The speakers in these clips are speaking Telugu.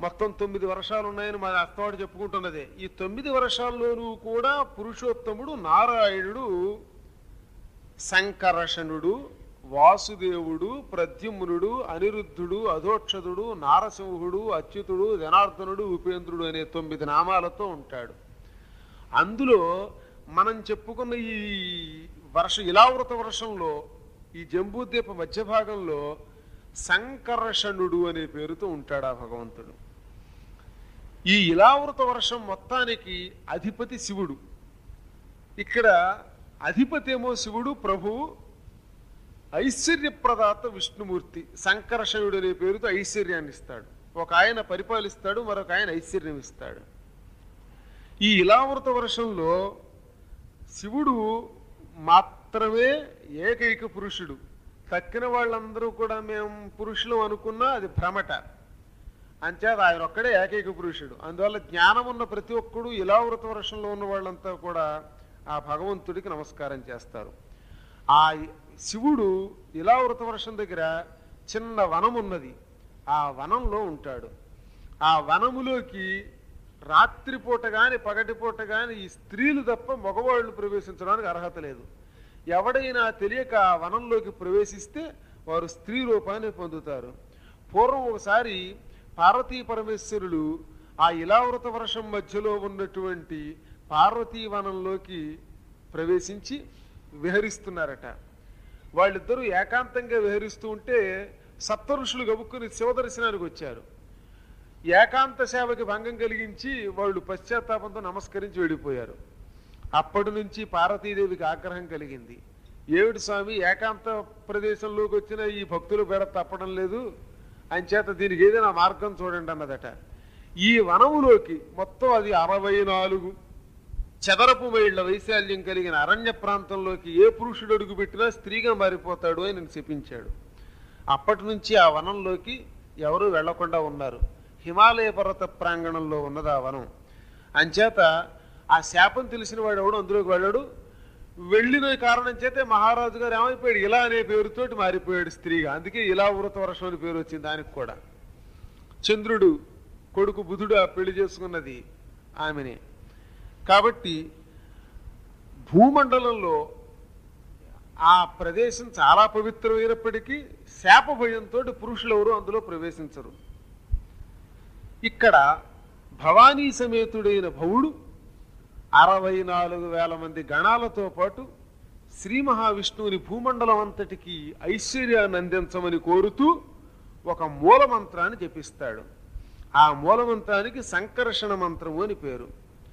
మొత్తం తొమ్మిది వర్షాలు ఉన్నాయని మన అత్తవాడు చెప్పుకుంటున్నదే ఈ తొమ్మిది వర్షాల్లోనూ కూడా పురుషోత్తముడు నారాయణుడు సంకర్షణుడు వాసుదేవుడు ప్రద్యుమ్నుడు అనిరుద్ధుడు అధోక్షదుడు నారసింహుడు అచ్యుతుడు జనార్దనుడు ఉపేంద్రుడు అనే తొమ్మిది నామాలతో ఉంటాడు అందులో మనం చెప్పుకున్న ఈ వర్ష ఇలావృత వర్షంలో ఈ జంబూద్వీప మధ్య భాగంలో సంకర్షణుడు అనే పేరుతో ఉంటాడు ఆ భగవంతుడు ఈ ఇలావృత వర్షం మొత్తానికి అధిపతి శివుడు ఇక్కడ అధిపతి ఏమో శివుడు ప్రభువు ఐశ్వర్యప్రదాత విష్ణుమూర్తి సంకర్షణుడు అనే పేరుతో ఐశ్వర్యాన్ని ఇస్తాడు ఒక ఆయన పరిపాలిస్తాడు మరొక ఆయన ఐశ్వర్యం ఇస్తాడు ఈ ఇలావృత వర్షంలో శివుడు మాత్రమే ఏకైక పురుషుడు తక్కిన వాళ్ళందరూ కూడా మేము పురుషులు అనుకున్నా అది భ్రమట అంచేత ఆయన ఒక్కడే ఏకైక పురుషుడు అందువల్ల జ్ఞానం ఉన్న ప్రతి ఒక్కడు ఇలావృత వర్షంలో ఉన్న వాళ్ళంతా కూడా ఆ భగవంతుడికి నమస్కారం చేస్తారు ఆ శివుడు ఇలావృత వర్షం దగ్గర చిన్న వనం ఉన్నది ఆ వనంలో ఉంటాడు ఆ వనములోకి రాత్రిపూట కానీ పగటిపూట కానీ ఈ స్త్రీలు తప్ప మగవాళ్ళు ప్రవేశించడానికి అర్హత లేదు ఎవడైనా తెలియక ఆ వనంలోకి ప్రవేశిస్తే వారు స్త్రీ రూపాన్ని పొందుతారు పూర్వం ఒకసారి పార్వతీ పరమేశ్వరులు ఆ ఇలావృత వర్షం మధ్యలో ఉన్నటువంటి పార్వతీ వనంలోకి ప్రవేశించి విహరిస్తున్నారట వాళ్ళిద్దరూ ఏకాంతంగా విహరిస్తూ ఉంటే సప్త ఋషులు గబుక్కుని శివదర్శనానికి వచ్చారు ఏకాంత సేవకి భంగం కలిగించి వాళ్ళు పశ్చాత్తాపంతో నమస్కరించి వెళ్ళిపోయారు అప్పటి నుంచి పార్వతీదేవికి ఆగ్రహం కలిగింది ఏమిటి స్వామి ఏకాంత ప్రదేశంలోకి వచ్చిన ఈ భక్తులు బెడ తప్పడం లేదు అంచేత దీనికి ఏదైనా మార్గం చూడండి అన్నదట ఈ వనములోకి మొత్తం అది అరవై నాలుగు చదరపు మైళ్ళ వైశాల్యం కలిగిన అరణ్య ప్రాంతంలోకి ఏ పురుషుడు అడుగు పెట్టినా స్త్రీగా మారిపోతాడు అని నేను చెప్పించాడు అప్పటి నుంచి ఆ వనంలోకి ఎవరు వెళ్లకుండా ఉన్నారు హిమాలయ పర్వత ప్రాంగణంలో ఉన్నది ఆ వనం అంచేత ఆ శాపం తెలిసిన వాడు ఎవడు అందులోకి వెళ్ళాడు వెళ్ళిన కారణం చేతే మహారాజు గారు ఏమైపోయాడు ఇలా అనే పేరుతోటి మారిపోయాడు స్త్రీగా అందుకే ఇలా వృత వర్షం అని పేరు వచ్చింది దానికి కూడా చంద్రుడు కొడుకు బుధుడు ఆ పెళ్లి చేసుకున్నది ఆమెనే కాబట్టి భూమండలంలో ఆ ప్రదేశం చాలా పవిత్రమైనప్పటికీ శాప భయంతో పురుషులు ఎవరు అందులో ప్రవేశించరు ఇక్కడ భవానీ సమేతుడైన భవుడు అరవై నాలుగు వేల మంది గణాలతో పాటు శ్రీ మహావిష్ణువుని భూమండలం అంతటికి ఐశ్వర్యాన్ని అందించమని కోరుతూ ఒక మూల మంత్రాన్ని జపిస్తాడు ఆ మూల మంత్రానికి సంకర్షణ మంత్రము అని పేరు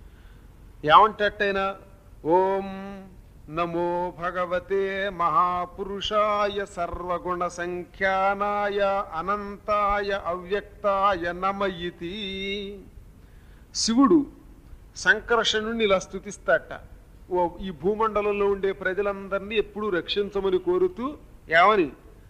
ఏమంటట్టయినా ఓం నమో భగవతే మహాపురుషాయ సర్వగుణ సంఖ్యానాయ అనంతాయ అవ్యక్తాయ నమ ఇతి శివుడు సంకర్షణుని ఇలా స్థుతిస్తాట ఓ ఈ భూమండలంలో ఉండే ప్రజలందరినీ ఎప్పుడూ రక్షించమని కోరుతూ ఏమని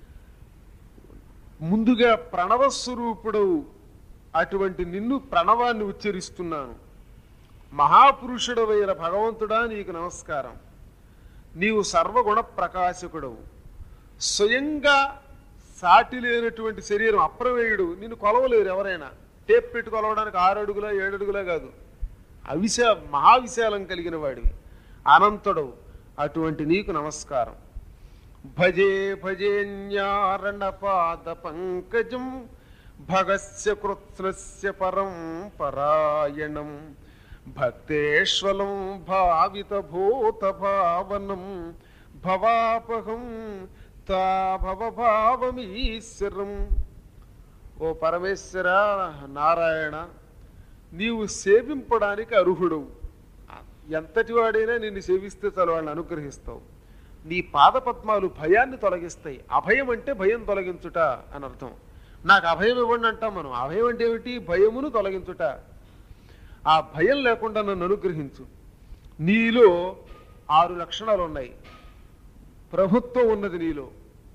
ముందుగా ప్రణవస్వరూపుడవు అటువంటి నిన్ను ప్రణవాన్ని ఉచ్చరిస్తున్నాను మహాపురుషుడవైన భగవంతుడా నీకు నమస్కారం నీవు సర్వగుణ ప్రకాశకుడవు స్వయంగా సాటి లేనటువంటి శరీరం అప్రమేయుడు నిన్ను కొలవలేరు ఎవరైనా టేప్ పెట్టి కొలవడానికి ఆరు అడుగులా ఏడు అడుగులా కాదు అవిశా మహావిశాలం కలిగిన వాడివి అనంతుడవు అటువంటి నీకు నమస్కారం భజే భజేన్యారణ పాద పంకజం భగస్య కృత్స్నస్య పరం పరాయణం భక్తేశ్వలం భావిత భూత భావనం భవాపహం తా భవభావమీశ్వరం ఓ పరమేశ్వర నారాయణ నీవు సేవింపడానికి అర్హుడవు ఎంతటి వాడైనా నిన్ను సేవిస్తే చాలు వాళ్ళని అనుగ్రహిస్తావు నీ పాదపద్మాలు భయాన్ని తొలగిస్తాయి అభయం అంటే భయం తొలగించుట అని అర్థం నాకు అభయం ఇవ్వండి అంటాం మనం అభయం అంటే ఏమిటి భయమును తొలగించుట ఆ భయం లేకుండా నన్ను అనుగ్రహించు నీలో ఆరు లక్షణాలు ఉన్నాయి ప్రభుత్వం ఉన్నది నీలో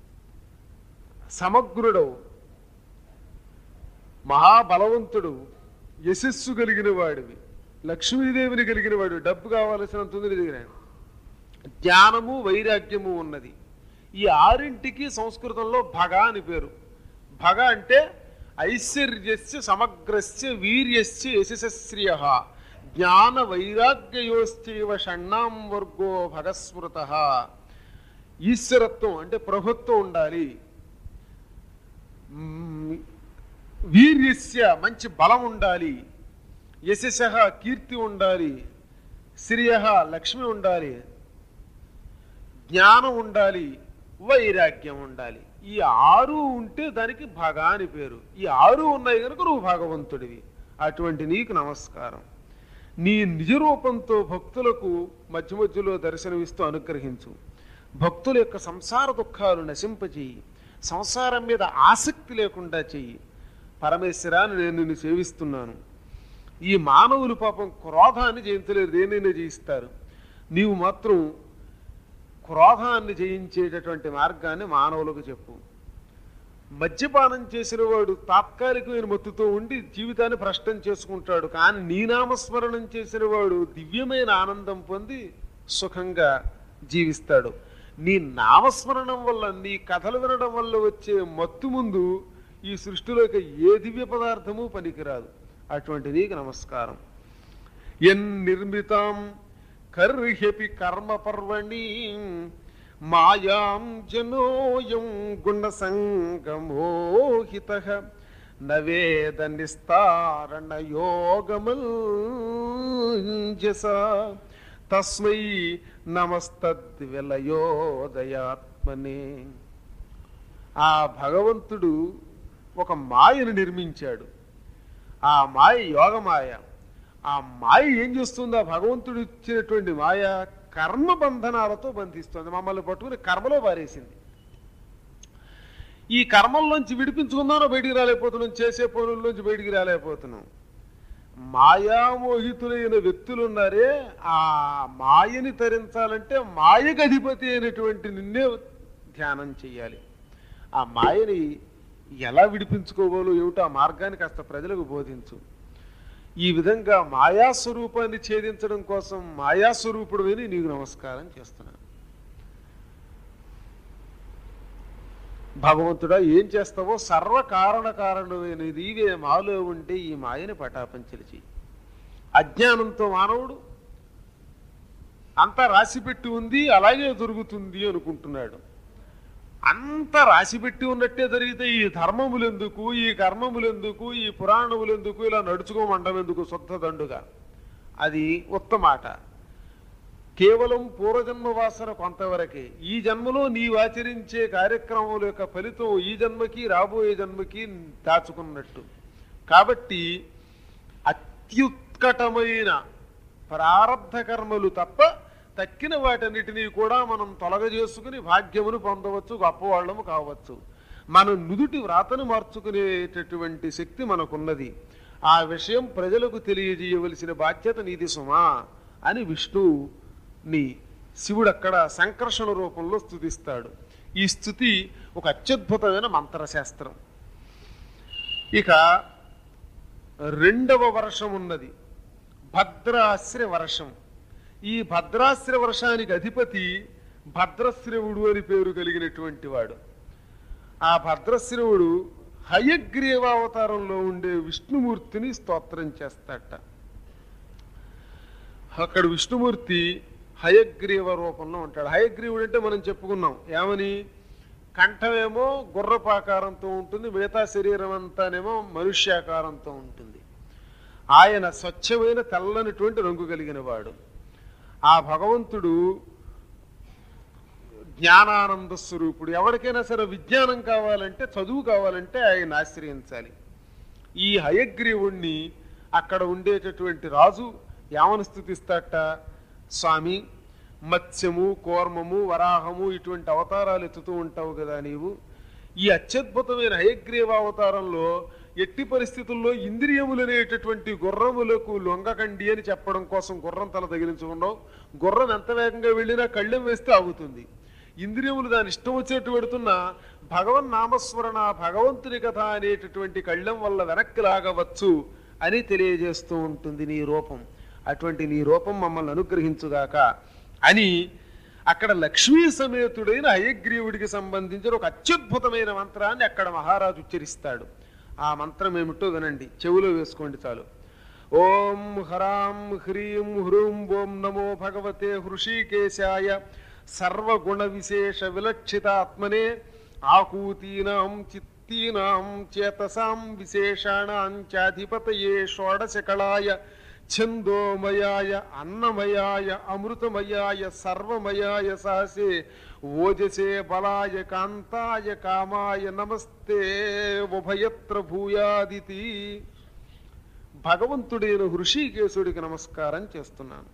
సమగ్రుడవు మహాబలవంతుడు యశస్సు కలిగిన వాడివి లక్ష్మీదేవిని కలిగిన వాడు డబ్బు కావలసినంత ఉంది నీ దగ్గర జ్ఞానము వైరాగ్యము ఉన్నది ఈ ఆరింటికి సంస్కృతంలో భగ అని పేరు భగ అంటే ఐశ్వర్యస్య సమగ్రస్య వీర్యస్య యశస్శ్రియ జ్ఞాన వైరాగ్యయోశ్చైవ షణ్ణాం వర్గో భగస్మృత ఈశ్వరత్వం అంటే ప్రభుత్వం ఉండాలి మ్, వీర్యస్య మంచి బలం ఉండాలి యశశ కీర్తి ఉండాలి శ్రియ లక్ష్మి ఉండాలి జ్ఞానం ఉండాలి వైరాగ్యం ఉండాలి ఈ ఆరు ఉంటే దానికి భగ అని పేరు ఈ ఆరు ఉన్నాయి కనుక నువ్వు భగవంతుడివి అటువంటి నీకు నమస్కారం నీ నిజ రూపంతో భక్తులకు మధ్య మధ్యలో దర్శనమిస్తూ అనుగ్రహించు భక్తుల యొక్క సంసార దుఃఖాలు నశింపచేయి సంసారం మీద ఆసక్తి లేకుండా చెయ్యి పరమేశ్వరాన్ని నేను నిన్ను సేవిస్తున్నాను ఈ మానవులు పాపం క్రోధాన్ని జయించలేరు దేనైనా జయిస్తారు నీవు మాత్రం క్రోధాన్ని జయించేటటువంటి మార్గాన్ని మానవులకు చెప్పు మద్యపానం చేసిన వాడు తాత్కాలికమైన మత్తుతో ఉండి జీవితాన్ని భ్రష్టం చేసుకుంటాడు కానీ నీ నామస్మరణం చేసిన వాడు దివ్యమైన ఆనందం పొంది సుఖంగా జీవిస్తాడు నీ నామస్మరణం వల్ల నీ కథలు వినడం వల్ల వచ్చే మత్తు ముందు ఈ సృష్టిలోకి ఏ దివ్య పదార్థము పనికిరాదు అటువంటి నీకు నమస్కారం ఎన్ నిర్మితాం కర్హ్యపి కర్మ పర్వణి మాయాం జనోయం గుణ సంగమోహిత నవేద నిస్తారణ యోగమల్జస తస్మై నమస్తద్విలయోదయాత్మనే ఆ భగవంతుడు ఒక మాయను నిర్మించాడు ఆ మాయ యోగమాయ ఆ మాయ ఏం చేస్తుంది ఆ భగవంతుడు ఇచ్చినటువంటి మాయ కర్మ బంధనాలతో బంధిస్తుంది మమ్మల్ని పట్టుకుని కర్మలో పారేసింది ఈ కర్మల్లోంచి విడిపించుకుందానో బయటికి రాలేకపోతున్నాం చేసే పనుల్లోంచి బయటికి రాలేకపోతున్నాం మాయామోహితులైన వ్యక్తులు ఉన్నారే ఆ మాయని తరించాలంటే మాయకు అధిపతి అయినటువంటి నిన్నే ధ్యానం చెయ్యాలి ఆ మాయని ఎలా విడిపించుకోవాలో ఏమిటో ఆ మార్గాన్ని కాస్త ప్రజలకు బోధించు ఈ విధంగా మాయాస్వరూపాన్ని ఛేదించడం కోసం మాయాస్వరూపుడు విని నీకు నమస్కారం చేస్తున్నాను భగవంతుడా ఏం చేస్తావో సర్వకారణ కారణమైన నీవే మాలో ఉంటే ఈ మాయని పటాపంచలు చెయ్యి అజ్ఞానంతో మానవుడు అంతా రాసిపెట్టి ఉంది అలాగే దొరుకుతుంది అనుకుంటున్నాడు అంత రాసిపెట్టి ఉన్నట్టే జరిగితే ఈ ధర్మములెందుకు ఈ కర్మములెందుకు ఈ పురాణములెందుకు ఇలా నడుచుకోమండం ఎందుకు శుద్ధ దండుగా అది ఉత్తమాట కేవలం పూర్వజన్మ వాసన కొంతవరకే ఈ జన్మలో నీవు ఆచరించే కార్యక్రమముల యొక్క ఫలితం ఈ జన్మకి రాబోయే జన్మకి దాచుకున్నట్టు కాబట్టి అత్యుత్కటమైన ప్రారంధ కర్మలు తప్ప తక్కిన వాటన్నిటినీ కూడా మనం తొలగజేసుకుని భాగ్యమును పొందవచ్చు గొప్పవాళ్ళము కావచ్చు మన నుదుటి వ్రాతను మార్చుకునేటటువంటి శక్తి మనకున్నది ఆ విషయం ప్రజలకు తెలియజేయవలసిన బాధ్యత నీది సుమా అని విష్ణుని శివుడు అక్కడ సంకర్షణ రూపంలో స్థుతిస్తాడు ఈ స్థుతి ఒక అత్యద్భుతమైన మంత్రశాస్త్రం ఇక రెండవ వర్షం ఉన్నది భద్రాశ్ర వర్షం ఈ భద్రాశ్ర వర్షానికి అధిపతి భద్రశ్రవుడు అని పేరు కలిగినటువంటి వాడు ఆ భద్రశ్రవుడు హయగ్రీవ అవతారంలో ఉండే విష్ణుమూర్తిని స్తోత్రం చేస్తాట అక్కడ విష్ణుమూర్తి హయగ్రీవ రూపంలో ఉంటాడు హయగ్రీవుడు అంటే మనం చెప్పుకున్నాం ఏమని కంఠమేమో గుర్రపాకారంతో ఉంటుంది మిగతా శరీరం అంతానేమో మనుష్యాకారంతో ఉంటుంది ఆయన స్వచ్ఛమైన తెల్లనిటువంటి రంగు కలిగిన వాడు ఆ భగవంతుడు జ్ఞానానంద స్వరూపుడు ఎవరికైనా సరే విజ్ఞానం కావాలంటే చదువు కావాలంటే ఆయన ఆశ్రయించాలి ఈ హయగ్రీవుణ్ణి అక్కడ ఉండేటటువంటి రాజు యావన స్థుతిస్తాట స్వామి మత్స్యము కూర్మము వరాహము ఇటువంటి అవతారాలు ఎత్తుతూ ఉంటావు కదా నీవు ఈ అత్యద్భుతమైన హయగ్రీవ అవతారంలో ఎట్టి పరిస్థితుల్లో ఇంద్రియములు అనేటటువంటి గుర్రములకు లొంగకండి అని చెప్పడం కోసం గుర్రం తల తగిలించుకున్నావు గుర్రం ఎంత వేగంగా వెళ్ళినా కళ్ళెం వేస్తే ఆగుతుంది ఇంద్రియములు దాని ఇష్టం వచ్చినట్టు పెడుతున్నా భగవన్ నామస్మరణ భగవంతుని కథ అనేటటువంటి కళ్ళెం వల్ల వెనక్కి లాగవచ్చు అని తెలియజేస్తూ ఉంటుంది నీ రూపం అటువంటి నీ రూపం మమ్మల్ని అనుగ్రహించుగాక అని అక్కడ లక్ష్మీ సమేతుడైన హయగ్రీవుడికి సంబంధించిన ఒక అత్యద్భుతమైన మంత్రాన్ని అక్కడ మహారాజు ఉచ్చరిస్తాడు ఆ మంత్రం ఏమిటో వినండి చెవిలో వేసుకోండి చాలు ఓం హరాం హ్రీం హ్రూం ఓం నమో భగవతే హృషికేశాయ సర్వగుణ విశేష విలక్షితాత్మనే ఆకూతీనాం చిత్తీనాం చేతసాం విశేషాణాం చాధిపతయే షోడశకళాయ ఛందోమయాయ అన్నమయాయ అమృతమయాయ సర్వమయాయ సహసే ఓజసే బలాయ కాంతాయ కామాయ నమస్తే ఉభయత్ర భూయాదితి భగవంతుడైన హృషికేశుడికి నమస్కారం చేస్తున్నాను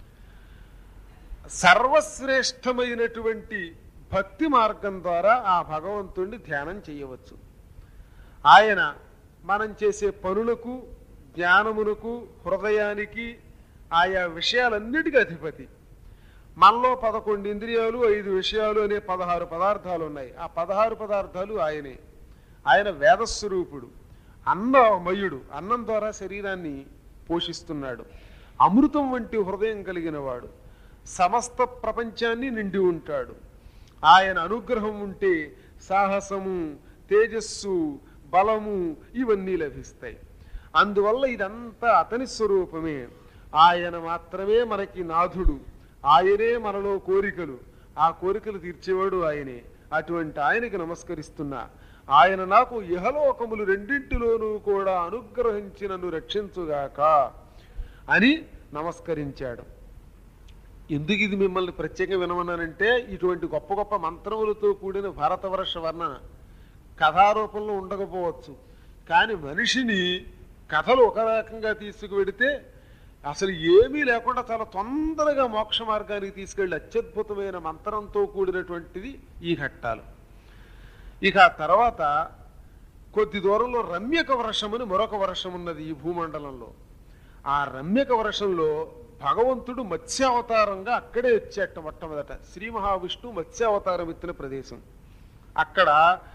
సర్వశ్రేష్టమైనటువంటి భక్తి మార్గం ద్వారా ఆ భగవంతుణ్ణి ధ్యానం చేయవచ్చు ఆయన మనం చేసే పనులకు జ్ఞానమునకు హృదయానికి ఆయా విషయాలన్నిటికీ అధిపతి మనలో పదకొండు ఇంద్రియాలు ఐదు విషయాలు అనే పదహారు పదార్థాలు ఉన్నాయి ఆ పదహారు పదార్థాలు ఆయనే ఆయన వేదస్వరూపుడు అన్నమయుడు అన్నం ద్వారా శరీరాన్ని పోషిస్తున్నాడు అమృతం వంటి హృదయం కలిగిన వాడు సమస్త ప్రపంచాన్ని నిండి ఉంటాడు ఆయన అనుగ్రహం ఉంటే సాహసము తేజస్సు బలము ఇవన్నీ లభిస్తాయి అందువల్ల ఇదంతా అతని స్వరూపమే ఆయన మాత్రమే మనకి నాథుడు ఆయనే మనలో కోరికలు ఆ కోరికలు తీర్చేవాడు ఆయనే అటువంటి ఆయనకి నమస్కరిస్తున్నా ఆయన నాకు ఇహలోకములు రెండింటిలోనూ కూడా అనుగ్రహించి నన్ను రక్షించుగాక అని నమస్కరించాడు ఎందుకు ఇది మిమ్మల్ని ప్రత్యేకంగా వినమన్నానంటే ఇటువంటి గొప్ప గొప్ప మంత్రములతో కూడిన భారతవర్ష వర్ణన కథారూపంలో ఉండకపోవచ్చు కానీ మనిషిని కథలు ఒక రకంగా తీసుకువెడితే అసలు ఏమీ లేకుండా చాలా తొందరగా మోక్ష మార్గానికి తీసుకెళ్లి అత్యద్భుతమైన మంత్రంతో కూడినటువంటిది ఈ ఘట్టాలు ఇక ఆ తర్వాత కొద్ది దూరంలో రమ్యక వర్షం అని మరొక వర్షం ఉన్నది ఈ భూమండలంలో ఆ రమ్యక వర్షంలో భగవంతుడు మత్స్యావతారంగా అక్కడే వచ్చేట మొట్టమొదట శ్రీ మహావిష్ణువు మత్స్యావతారం ఎత్తిన ప్రదేశం అక్కడ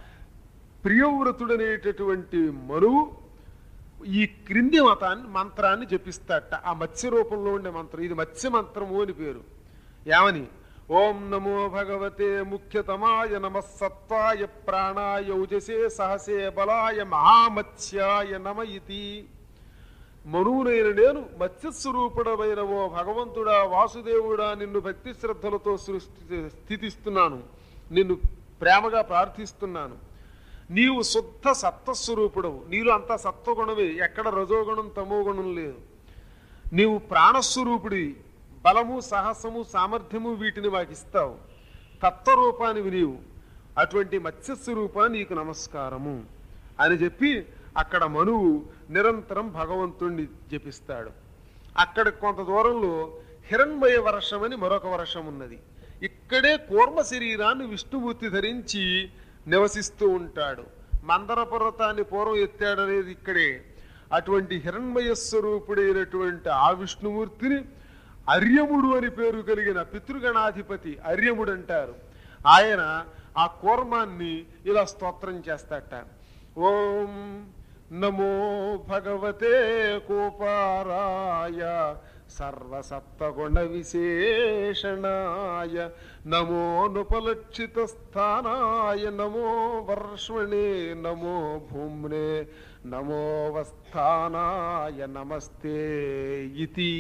ప్రియవ్రతుడనేటటువంటి మనువు ఈ క్రింది మతాన్ని మంత్రాన్ని జపిస్తాట ఆ మత్స్య రూపంలో ఉండే మంత్రం ఇది మత్స్య మంత్రము అని పేరు ఏమని ఓం నమో భగవతే ముఖ్యతమాయ నమ సత్వాయ ప్రాణాయ ఉజసే సహసే బలాయ మహామత్స్యాయ నమ ఇతి మనువునైన నేను మత్స్యస్వరూపుడమైన ఓ భగవంతుడా వాసుదేవుడా నిన్ను భక్తి శ్రద్ధలతో సృష్టి స్థితిస్తున్నాను నిన్ను ప్రేమగా ప్రార్థిస్తున్నాను నీవు శుద్ధ సత్వస్వరూపుడవు నీలో అంతా సత్వగుణమే ఎక్కడ రజోగుణం తమోగుణం లేదు నీవు ప్రాణస్వరూపుడి బలము సాహసము సామర్థ్యము వీటిని మాకు ఇస్తావు తత్వరూపానివి నీవు అటువంటి మత్స్యస్వరూప నీకు నమస్కారము అని చెప్పి అక్కడ మనువు నిరంతరం భగవంతుణ్ణి జపిస్తాడు అక్కడ కొంత దూరంలో హిరణ్మయ వర్షం అని మరొక వర్షం ఉన్నది ఇక్కడే కూర్మ శరీరాన్ని విష్ణుమూర్తి ధరించి నివసిస్తూ ఉంటాడు మందర పర్వతాన్ని పూర్వం ఎత్తాడనేది ఇక్కడే అటువంటి హిరణ్మయ స్వరూపుడైనటువంటి ఆ విష్ణుమూర్తిని అర్యముడు అని పేరు కలిగిన పితృగణాధిపతి అర్యముడు అంటారు ఆయన ఆ కూర్మాన్ని ఇలా స్తోత్రం చేస్తాట ఓం నమో భగవతే కోపారాయ సర్వసప్తగుణ విశేషణాయ నమో నుపలక్షిత స్థానాయ నమో వర్ష్మణే నమో భూమ్నే నమో వస్థానాయ నమస్తే ఇతి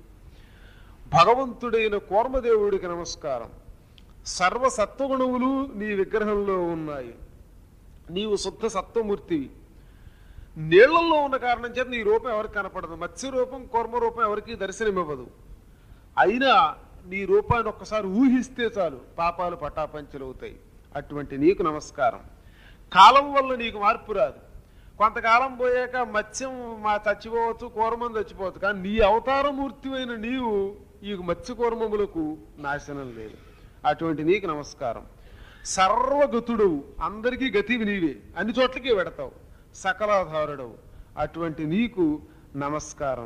భగవంతుడైన కూర్మదేవుడికి నమస్కారం సర్వ సత్వగుణములు నీ విగ్రహంలో ఉన్నాయి నీవు శుద్ధ సత్వమూర్తివి నీళ్లలో ఉన్న కారణం చేత నీ రూపం ఎవరికి కనపడదు మత్స్య రూపం కూర్మ రూపం ఎవరికి దర్శనమివ్వదు అయినా నీ రూపాన్ని ఒక్కసారి ఊహిస్తే చాలు పాపాలు పటాపంచలవుతాయి అటువంటి నీకు నమస్కారం కాలం వల్ల నీకు మార్పు రాదు కొంతకాలం పోయాక మత్స్యం మా చచ్చిపోవచ్చు కూరమం చచ్చిపోవచ్చు కానీ నీ అవతారమూర్తివైన నీవు ఈ మత్స్య కూర్మములకు నాశనం లేదు అటువంటి నీకు నమస్కారం సర్వగతుడవు అందరికీ గతివి నీవే అన్ని చోట్లకి పెడతావు సకలాధారుడవు అటువంటి నీకు నమస్కారం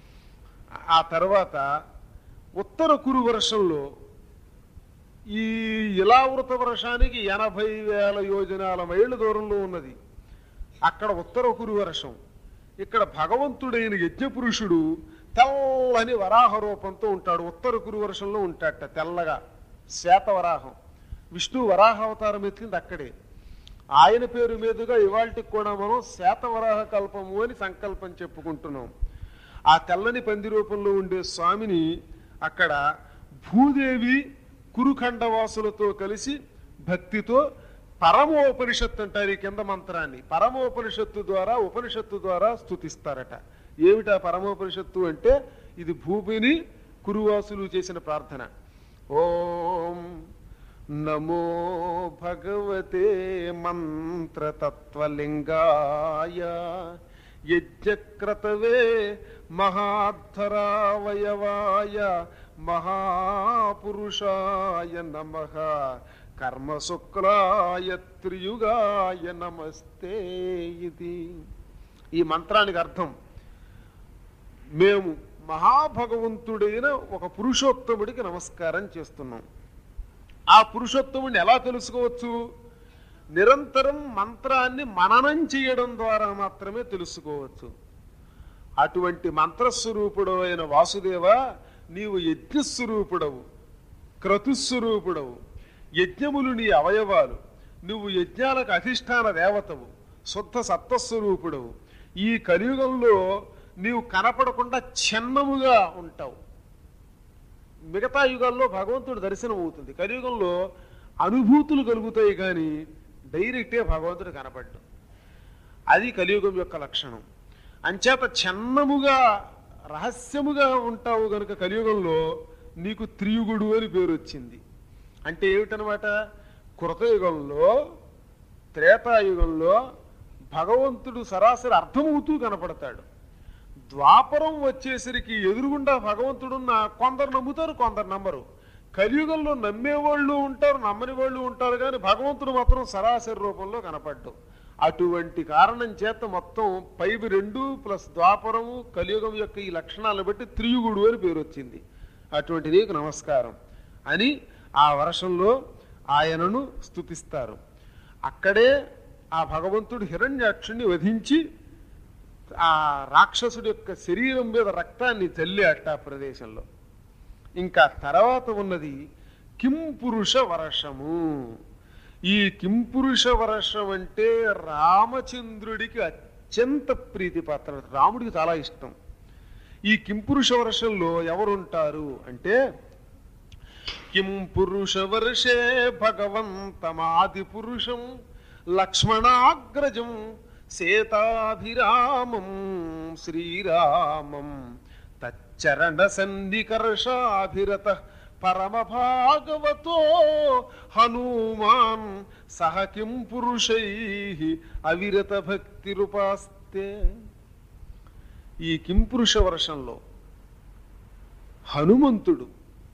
ఆ తర్వాత ఉత్తర కురు వర్షంలో ఈ ఇలావృత వర్షానికి ఎనభై వేల యోజనాల మైళ్ళ దూరంలో ఉన్నది అక్కడ ఉత్తర కురు వర్షం ఇక్కడ భగవంతుడైన యజ్ఞపురుషుడు తెల్లని వరాహ రూపంతో ఉంటాడు ఉత్తర కురు వర్షంలో ఉంటాడట తెల్లగా శ్వేత వరాహం విష్ణు వరాహ అవతారం ఎత్తింది అక్కడే ఆయన పేరు మీదుగా ఇవాళకి కూడా మనం శాతవరాహ కల్పము అని సంకల్పం చెప్పుకుంటున్నాం ఆ తెల్లని పంది రూపంలో ఉండే స్వామిని అక్కడ భూదేవి కురుఖండవాసులతో కలిసి భక్తితో పరమోపనిషత్తు అంటారు ఈ కింద మంత్రాన్ని పరమోపనిషత్తు ద్వారా ఉపనిషత్తు ద్వారా స్తుతిస్తారట ఏమిటా పరమోపనిషత్తు అంటే ఇది భూమిని కురువాసులు చేసిన ప్రార్థన ఓం నమో భగవతే మంత్రతత్వలింగాయ యజ్ఞక్రతవే మహాధరావయవాయ మహాపురుషాయ నమ కర్మశుక్లాయ త్రియుగాయ నమస్తే ఇది ఈ మంత్రానికి అర్థం మేము మహాభగవంతుడైన ఒక పురుషోత్తముడికి నమస్కారం చేస్తున్నాం ఆ పురుషోత్తముడిని ఎలా తెలుసుకోవచ్చు నిరంతరం మంత్రాన్ని మననం చేయడం ద్వారా మాత్రమే తెలుసుకోవచ్చు అటువంటి మంత్రస్వరూపుడు అయిన వాసుదేవ నీవు యజ్ఞస్వరూపుడవు క్రతుస్వరూపుడవు యజ్ఞములు నీ అవయవాలు నువ్వు యజ్ఞాలకు అధిష్టాన దేవతవు శుద్ధ సత్వస్వరూపుడవు ఈ కలియుగంలో నీవు కనపడకుండా చిన్నముగా ఉంటావు మిగతా యుగాల్లో భగవంతుడు దర్శనం అవుతుంది కలియుగంలో అనుభూతులు కలుగుతాయి కానీ డైరెక్టే భగవంతుడు కనపడ్డు అది కలియుగం యొక్క లక్షణం అంచేత చిన్నముగా రహస్యముగా ఉంటావు గనుక కలియుగంలో నీకు త్రియుగుడు అని పేరు వచ్చింది అంటే ఏమిటనమాట కృతయుగంలో త్రేతాయుగంలో భగవంతుడు సరాసరి అర్థమవుతూ కనపడతాడు ద్వాపరం వచ్చేసరికి ఎదురుగుండా భగవంతుడున్న కొందరు నమ్ముతారు కొందరు నమ్మరు కలియుగంలో నమ్మేవాళ్ళు ఉంటారు నమ్మని వాళ్ళు ఉంటారు కానీ భగవంతుడు మాత్రం సరాసరి రూపంలో కనపడ్డు అటువంటి కారణం చేత మొత్తం పైవి రెండు ప్లస్ ద్వాపరము కలియుగం యొక్క ఈ లక్షణాలను బట్టి త్రియుగుడు అని పేరు వచ్చింది అటువంటి నీకు నమస్కారం అని ఆ వర్షంలో ఆయనను స్తుతిస్తారు అక్కడే ఆ భగవంతుడు హిరణ్యాక్షుణ్ణి వధించి ఆ రాక్షసుడి యొక్క శరీరం మీద రక్తాన్ని చల్లి అట్ట ఆ ప్రదేశంలో ఇంకా తర్వాత ఉన్నది కింపురుష వర్షము ఈ కింపురుష వర్షం అంటే రామచంద్రుడికి అత్యంత ప్రీతిపాత్ర రాముడికి చాలా ఇష్టం ఈ కింపురుష వర్షంలో ఎవరుంటారు అంటే కిం పురుష వర్షే భగవంతమాది పురుషం లక్ష్మణాగ్రజం సీతాభిరామం శ్రీరామం తచ్చరణ సన్నికర్షాభిరత పరమ భాగవతో హనుమాన్ సహ కిం పురుషై అవిరత భక్తిరుపాస్తే ఈ కింపురుష వర్షంలో హనుమంతుడు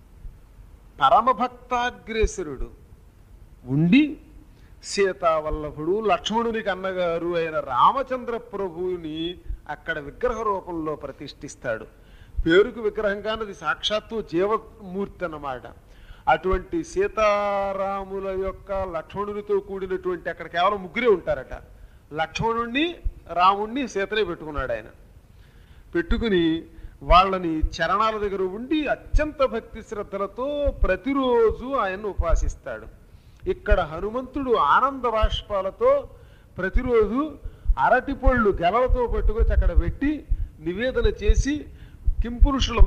పరమభక్తాగ్రేసరుడు ఉండి సీతావల్లభుడు లక్ష్మణునికి అన్నగారు అయిన రామచంద్ర ప్రభువుని అక్కడ విగ్రహ రూపంలో ప్రతిష్ఠిస్తాడు పేరుకు విగ్రహం కానది సాక్షాత్తు జీవమూర్తి అన్నమాట అటువంటి సీతారాముల యొక్క లక్ష్మణునితో కూడినటువంటి అక్కడ కేవలం ముగ్గురే ఉంటారట లక్ష్మణుణ్ణి రాముణ్ణి సీతనే పెట్టుకున్నాడు ఆయన పెట్టుకుని వాళ్ళని చరణాల దగ్గర ఉండి అత్యంత భక్తి శ్రద్ధలతో ప్రతిరోజు ఆయన్ను ఉపాసిస్తాడు ఇక్కడ హనుమంతుడు ఆనంద బాష్పాలతో ప్రతిరోజు అరటిపళ్ళు గెలలతో పట్టుకొచ్చి అక్కడ పెట్టి నివేదన చేసి కింపురుషుల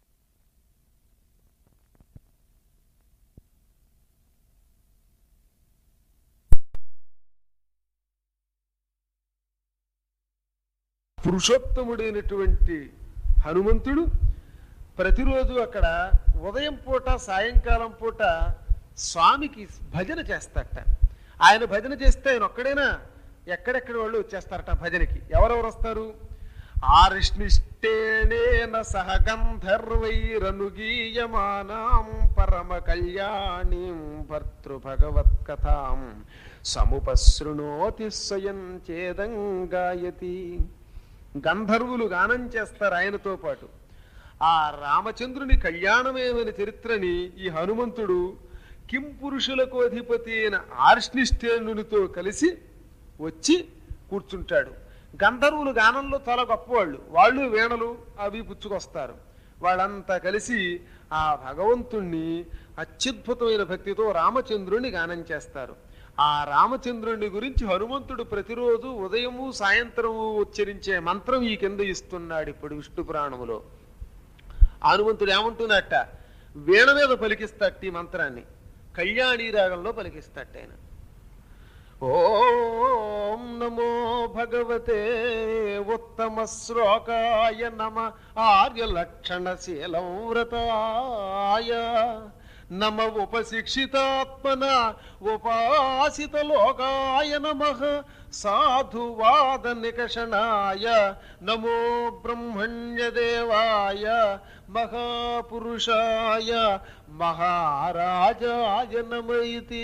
పురుషోత్తముడైనటువంటి హనుమంతుడు ప్రతిరోజు అక్కడ ఉదయం పూట సాయంకాలం పూట స్వామికి భజన చేస్తారట ఆయన భజన చేస్తే ఆయన ఒక్కడైనా ఎక్కడెక్కడ వాళ్ళు వచ్చేస్తారట భజనకి ఎవరెవరు వస్తారు ఆరిష్నిష్టేనేన సహ గంధర్వైరనుగీయమానాం పరమ కళ్యాణీం భర్తృ భగవత్కథాం సముపశృణోతి స్వయం చేదం గాయతి గంధర్వులు గానం చేస్తారు ఆయనతో పాటు ఆ రామచంద్రుని కళ్యాణమేమైన చరిత్రని ఈ హనుమంతుడు కిం పురుషులకు అధిపతి అయిన ఆర్ష్నిష్టేనునితో కలిసి వచ్చి కూర్చుంటాడు గంధర్వులు గానంలో చాలా గొప్పవాళ్ళు వాళ్ళు వీణలు అవి పుచ్చుకొస్తారు వాళ్ళంతా కలిసి ఆ భగవంతుణ్ణి అత్యద్భుతమైన భక్తితో రామచంద్రుని గానం చేస్తారు ఆ రామచంద్రుని గురించి హనుమంతుడు ప్రతిరోజు ఉదయము సాయంత్రము ఉచ్చరించే మంత్రం ఈ కింద ఇస్తున్నాడు ఇప్పుడు విష్ణు పురాణములో ఆ హనుమంతుడు ఏమంటున్నట్ట వీణ మీద పలికిస్తట్టు ఈ మంత్రాన్ని కళ్యాణి రాగంలో పలికిస్తట్టు ఆయన ఓం నమో భగవతే ఉత్తమ శ్లోకాయ నమ ఆర్యలక్షణశీలం వ్రతాయ నమ ఉపశిక్షితాత్మన ఉపాసిత లోకాయ నమ సాధువాద నికషణాయ నమో బ్రహ్మణ్యదేవాయ మహాపురుషాయ మహారాజాయ నమైతి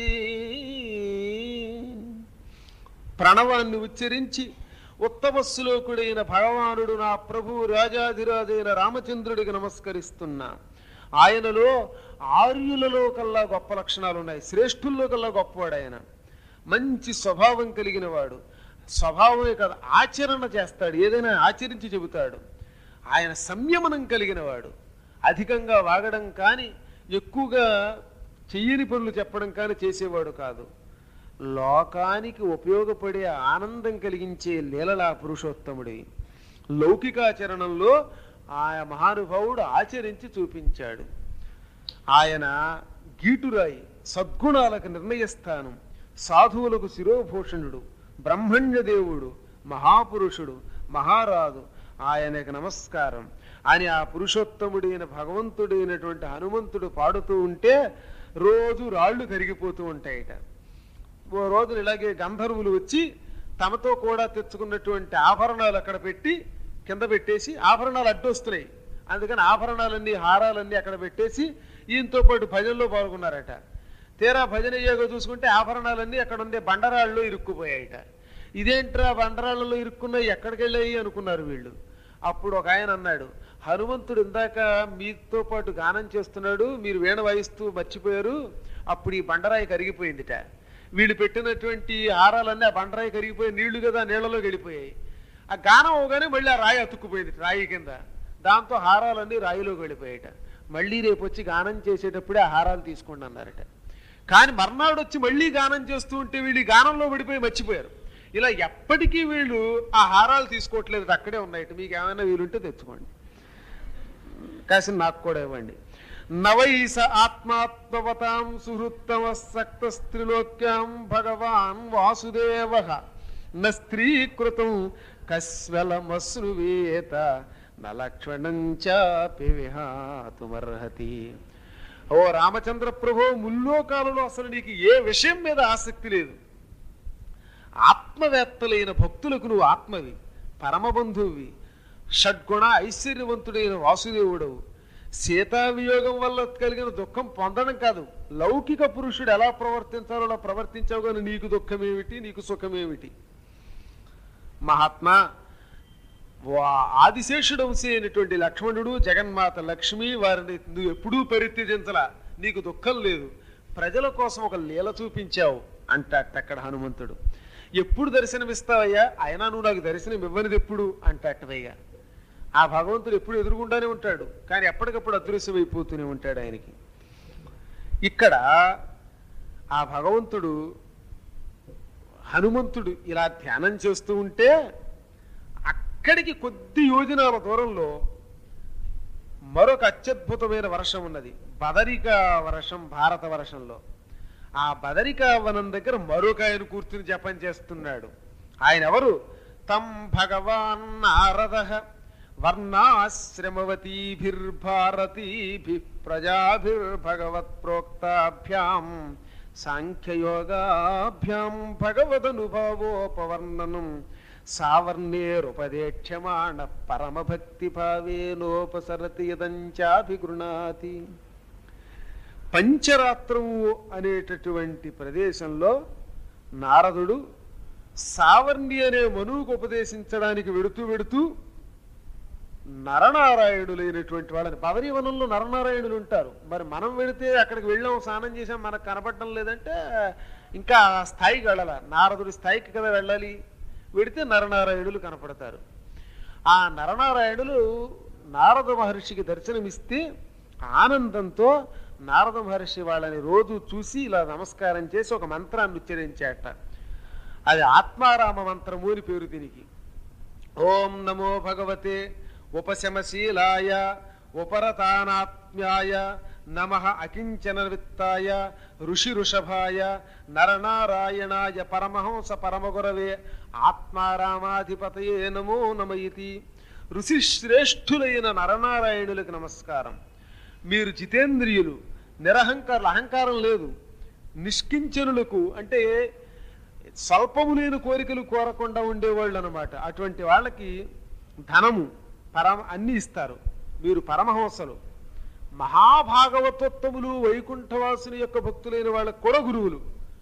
ప్రణవాన్ని ఉచ్చరించి ఉత్తమ శ్లోకుడైన భగవానుడు నా ప్రభువు రాజాధిరాజైన రామచంద్రుడికి నమస్కరిస్తున్నా ఆయనలో ఆర్యులలో కల్లా గొప్ప లక్షణాలు ఉన్నాయి శ్రేష్ఠుల్లో కల్లా గొప్పవాడు ఆయన మంచి స్వభావం కలిగిన వాడు స్వభావమే కాదు ఆచరణ చేస్తాడు ఏదైనా ఆచరించి చెబుతాడు ఆయన సంయమనం కలిగిన వాడు అధికంగా వాగడం కానీ ఎక్కువగా చెయ్యని పనులు చెప్పడం కానీ చేసేవాడు కాదు లోకానికి ఉపయోగపడే ఆనందం కలిగించే లీలలా పురుషోత్తముడి లౌకికాచరణంలో ఆయా మహానుభావుడు ఆచరించి చూపించాడు ఆయన గీటురాయి సద్గుణాలకు నిర్ణయస్థానం సాధువులకు శిరోభూషణుడు బ్రహ్మణ్య దేవుడు మహాపురుషుడు మహారాజు ఆయనకు నమస్కారం అని ఆ పురుషోత్తముడైన భగవంతుడైనటువంటి హనుమంతుడు పాడుతూ ఉంటే రోజు రాళ్ళు కరిగిపోతూ ఉంటాయట ఓ రోజున ఇలాగే గంధర్వులు వచ్చి తమతో కూడా తెచ్చుకున్నటువంటి ఆభరణాలు అక్కడ పెట్టి కింద పెట్టేసి ఆభరణాలు అడ్డొస్తున్నాయి అందుకని ఆభరణాలన్నీ హారాలన్నీ అక్కడ పెట్టేసి ఈయనతో పాటు భజనలో పాల్గొన్నారట తీరా భజన అయ్యాక చూసుకుంటే ఆభరణాలన్నీ అక్కడ ఉండే బండరాళ్ళు ఇరుక్కుపోయాయట ఇదేంట్రా బండరాళ్ళలో ఇరుక్కున్నాయి ఎక్కడికి వెళ్ళాయి అనుకున్నారు వీళ్ళు అప్పుడు ఒక ఆయన అన్నాడు హనుమంతుడు ఇందాక మీతో పాటు గానం చేస్తున్నాడు మీరు వీణ వాయిస్తూ మర్చిపోయారు అప్పుడు ఈ బండరాయి కరిగిపోయిందిట వీళ్ళు పెట్టినటువంటి హారాలన్నీ ఆ బండరాయి కరిగిపోయి నీళ్లు కదా నీళ్లలో వెళ్ళిపోయాయి ఆ గానం అవగానే మళ్ళీ ఆ రాయి అతుక్కుపోయింది రాయి కింద దాంతో హారాలన్నీ రాయిలోకి వెళ్ళిపోయాట మళ్ళీ రేపు వచ్చి గానం చేసేటప్పుడే ఆ హారాలు తీసుకోండి అన్నారట కానీ మర్నాడు వచ్చి మళ్ళీ గానం చేస్తూ ఉంటే వీళ్ళు ఈ గానంలో పడిపోయి మర్చిపోయారు ఇలా ఎప్పటికీ వీళ్ళు ఆ హారాలు తీసుకోవట్లేదు అక్కడే ఉన్నాయి మీకు ఏమైనా వీలుంటే తెచ్చుకోండి కాసిన నాకు కూడా ఇవ్వండి నవైస ఆత్మాత్మవతాం సుహృత్తమ సక్త స్త్రిలోక్యాం భగవాన్ వాసుదేవ న స్త్రీకృతం కస్వలమశ్రువేత న లక్ష్మణం చాపి విహాతుమర్హతి ఓ రామచంద్ర ప్రభు ముల్లోకాలలో అసలు నీకు ఏ విషయం మీద ఆసక్తి లేదు ఆత్మవేత్తలైన భక్తులకు నువ్వు ఆత్మవి పరమబంధువి షడ్గుణ ఐశ్వర్యవంతుడైన వాసుదేవుడవు సీతా వియోగం వల్ల కలిగిన దుఃఖం పొందడం కాదు లౌకిక పురుషుడు ఎలా ప్రవర్తించాలో అలా ప్రవర్తించావు కానీ నీకు దుఃఖమేమిటి నీకు సుఖమేమిటి మహాత్మా వా- ఆదిశేషుడు వంశీ అయినటువంటి లక్ష్మణుడు జగన్మాత లక్ష్మి వారిని నువ్వు ఎప్పుడూ పరిత్యజించలా నీకు దుఃఖం లేదు ప్రజల కోసం ఒక లీల చూపించావు అంటాట అక్కడ హనుమంతుడు ఎప్పుడు దర్శనమిస్తావయ్యా అయినా నువ్వు నాకు దర్శనం ఇవ్వనిది ఎప్పుడు అంటాటవయ్యా ఆ భగవంతుడు ఎప్పుడు ఎదురుగుండానే ఉంటాడు కానీ ఎప్పటికప్పుడు అదృశ్యమైపోతూనే ఉంటాడు ఆయనకి ఇక్కడ ఆ భగవంతుడు హనుమంతుడు ఇలా ధ్యానం చేస్తూ ఉంటే అక్కడికి కొద్ది యోజనాల దూరంలో మరొక అత్యద్భుతమైన వర్షం ఉన్నది బదరికా వర్షం భారత వర్షంలో ఆ బదరికా వనం దగ్గర మరొక ఆయన కూర్చుని జపం చేస్తున్నాడు ఆయన ఎవరు తం భగవాన్ నారద వర్ణాశ్రమవతీభిర్భారతీభి ప్రజాభిర్భగవత్ ప్రోక్తాభ్యాం సాంఖ్యయోగాభ్యాం భగవదనుభవోపవర్ణనం సావర్ణేరుపదేక్ష్యమాణ పరమభక్తి భావేనోపసరతి యదంచాభిగృణాతి పంచరాత్రము అనేటటువంటి ప్రదేశంలో నారదుడు సావర్ణి అనే మనువుకు ఉపదేశించడానికి వెడుతూ వెడుతూ నరనారాయణులైనటువంటి వాళ్ళని బదరీవనంలో నరనారాయణులు ఉంటారు మరి మనం వెళితే అక్కడికి వెళ్ళాం స్నానం చేసాం మనకు కనపడడం లేదంటే ఇంకా ఆ స్థాయికి వెళ్ళాల నారదుడి స్థాయికి కదా వెళ్ళాలి వెడితే నరనారాయణులు కనపడతారు ఆ నరనారాయణులు నారద మహర్షికి దర్శనమిస్తే ఆనందంతో నారద మహర్షి వాళ్ళని రోజు చూసి ఇలా నమస్కారం చేసి ఒక మంత్రాన్ని ఉచ్చరించాట అది ఆత్మారామ మంత్రము అని పేరు దీనికి ఓం నమో భగవతే ఉపశమశీలాయ ఉపరతానాత్మ్యాయ నమ అకించన విత్తాయ ఋషి ఋషభాయ నరనారాయణాయ పరమహంస పరమగురవే ఆత్మారామాధిపతయే నమో నమయితి ఋషి శ్రేష్ఠులైన నరనారాయణులకు నమస్కారం మీరు జితేంద్రియులు నిరహంకారులు అహంకారం లేదు నిష్కించనులకు అంటే స్వల్పము లేని కోరికలు కోరకుండా ఉండేవాళ్ళు అనమాట అటువంటి వాళ్ళకి ధనము పరమ అన్ని ఇస్తారు మీరు పరమహంసలు మహాభాగవతోత్తములు వైకుంఠవాసుని యొక్క భక్తులైన వాళ్ళకు కూడా గురువులు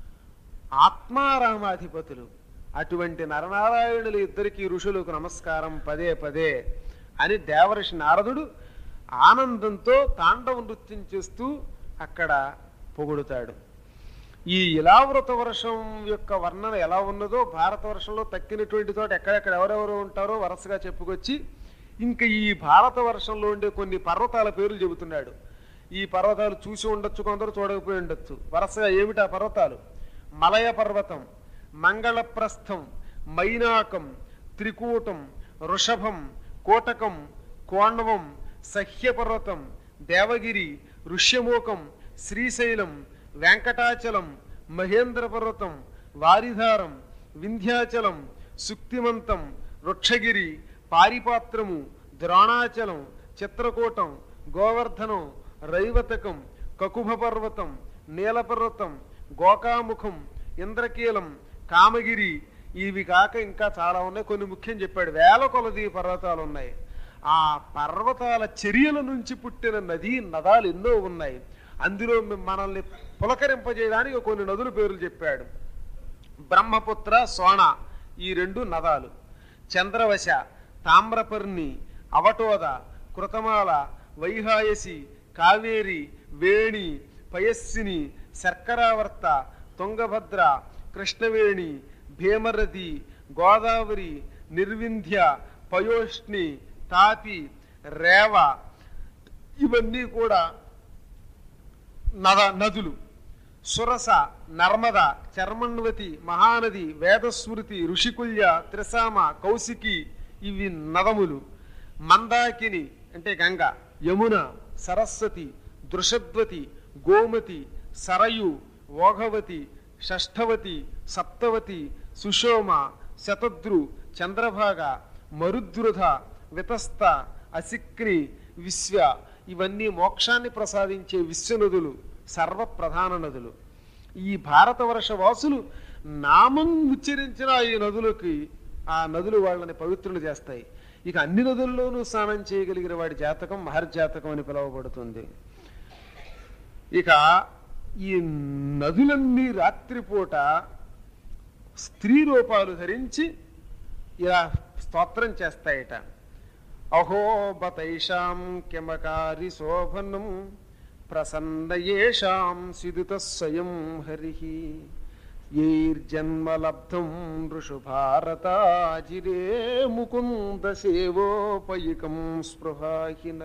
ఆత్మారామాధిపతులు అటువంటి నరనారాయణులు ఇద్దరికి ఋషులకు నమస్కారం పదే పదే అని దేవర్షి నారదుడు ఆనందంతో తాండవ నృత్యం చేస్తూ అక్కడ పొగుడుతాడు ఈ ఇలావృత వర్షం యొక్క వర్ణన ఎలా ఉన్నదో భారత వర్షంలో తక్కినటువంటి చోట ఎక్కడెక్కడ ఎవరెవరు ఉంటారో వరుసగా చెప్పుకొచ్చి ఇంకా ఈ భారత వర్షంలో ఉండే కొన్ని పర్వతాల పేర్లు చెబుతున్నాడు ఈ పర్వతాలు చూసి ఉండొచ్చు కొందరు చూడకపోయి ఉండొచ్చు వరుసగా ఏమిటా పర్వతాలు మలయ పర్వతం మంగళప్రస్థం మైనాకం త్రికూటం వృషభం కోటకం కోండవం సహ్యపర్వతం దేవగిరి ఋష్యమూకం శ్రీశైలం వెంకటాచలం మహేంద్ర పర్వతం వారిధారం వింధ్యాచలం సుక్తిమంతం వృక్షగిరి పారిపాత్రము ద్రోణాచలం చిత్రకూటం గోవర్ధనం రైవతకం కకుభ పర్వతం నీలపర్వతం గోకాముఖం ఇంద్రకీలం కామగిరి ఇవి కాక ఇంకా చాలా ఉన్నాయి కొన్ని ముఖ్యం చెప్పాడు వేల కొలది పర్వతాలు ఉన్నాయి ఆ పర్వతాల చర్యల నుంచి పుట్టిన నది నదాలు ఎన్నో ఉన్నాయి అందులో మనల్ని పులకరింపజేయడానికి కొన్ని నదుల పేర్లు చెప్పాడు బ్రహ్మపుత్ర సోణ ఈ రెండు నదాలు చంద్రవశ తామ్రపర్ణి అవటోద కృతమాల వైహాయసి కావేరి వేణి పయస్సిని శర్కరావర్త తుంగభద్ర కృష్ణవేణి భీమరథి గోదావరి నిర్వింధ్య పయోష్ణి తాపి రేవ ఇవన్నీ కూడా నద నదులు సురస నర్మద చర్మణ్వతి మహానది వేదస్మృతి ఋషికుల్య త్రిసామ కౌశికి ఇవి నదములు మందాకిని అంటే గంగ యమున సరస్వతి దృషద్వతి గోమతి సరయు ఓఘవతి షష్ఠవతి సప్తవతి సుషోమ శతద్రు చంద్రభాగ మరుద్రుధ వితస్త అసిక్ని విశ్వ ఇవన్నీ మోక్షాన్ని ప్రసాదించే విశ్వనదులు సర్వప్రధాన నదులు ఈ భారతవర్ష వాసులు నామం ఉచ్చరించిన ఈ నదులకి ఆ నదులు వాళ్ళని పవిత్రులు చేస్తాయి ఇక అన్ని నదుల్లోనూ స్నానం చేయగలిగిన వాడి జాతకం మహర్జాతకం అని పిలువబడుతుంది ఇక ఈ నదులన్నీ రాత్రిపూట స్త్రీ రూపాలు ధరించి ఇలా స్తోత్రం చేస్తాయట అహోబతైషాం కిమకారి శోభనం ప్రసన్నయేషాం సిదుత స్వయం హరి యైర్జన్మలబ్ధం ఋషు భారతాజిరే ముకుంద సేవోపయుకం స్పృహాహిన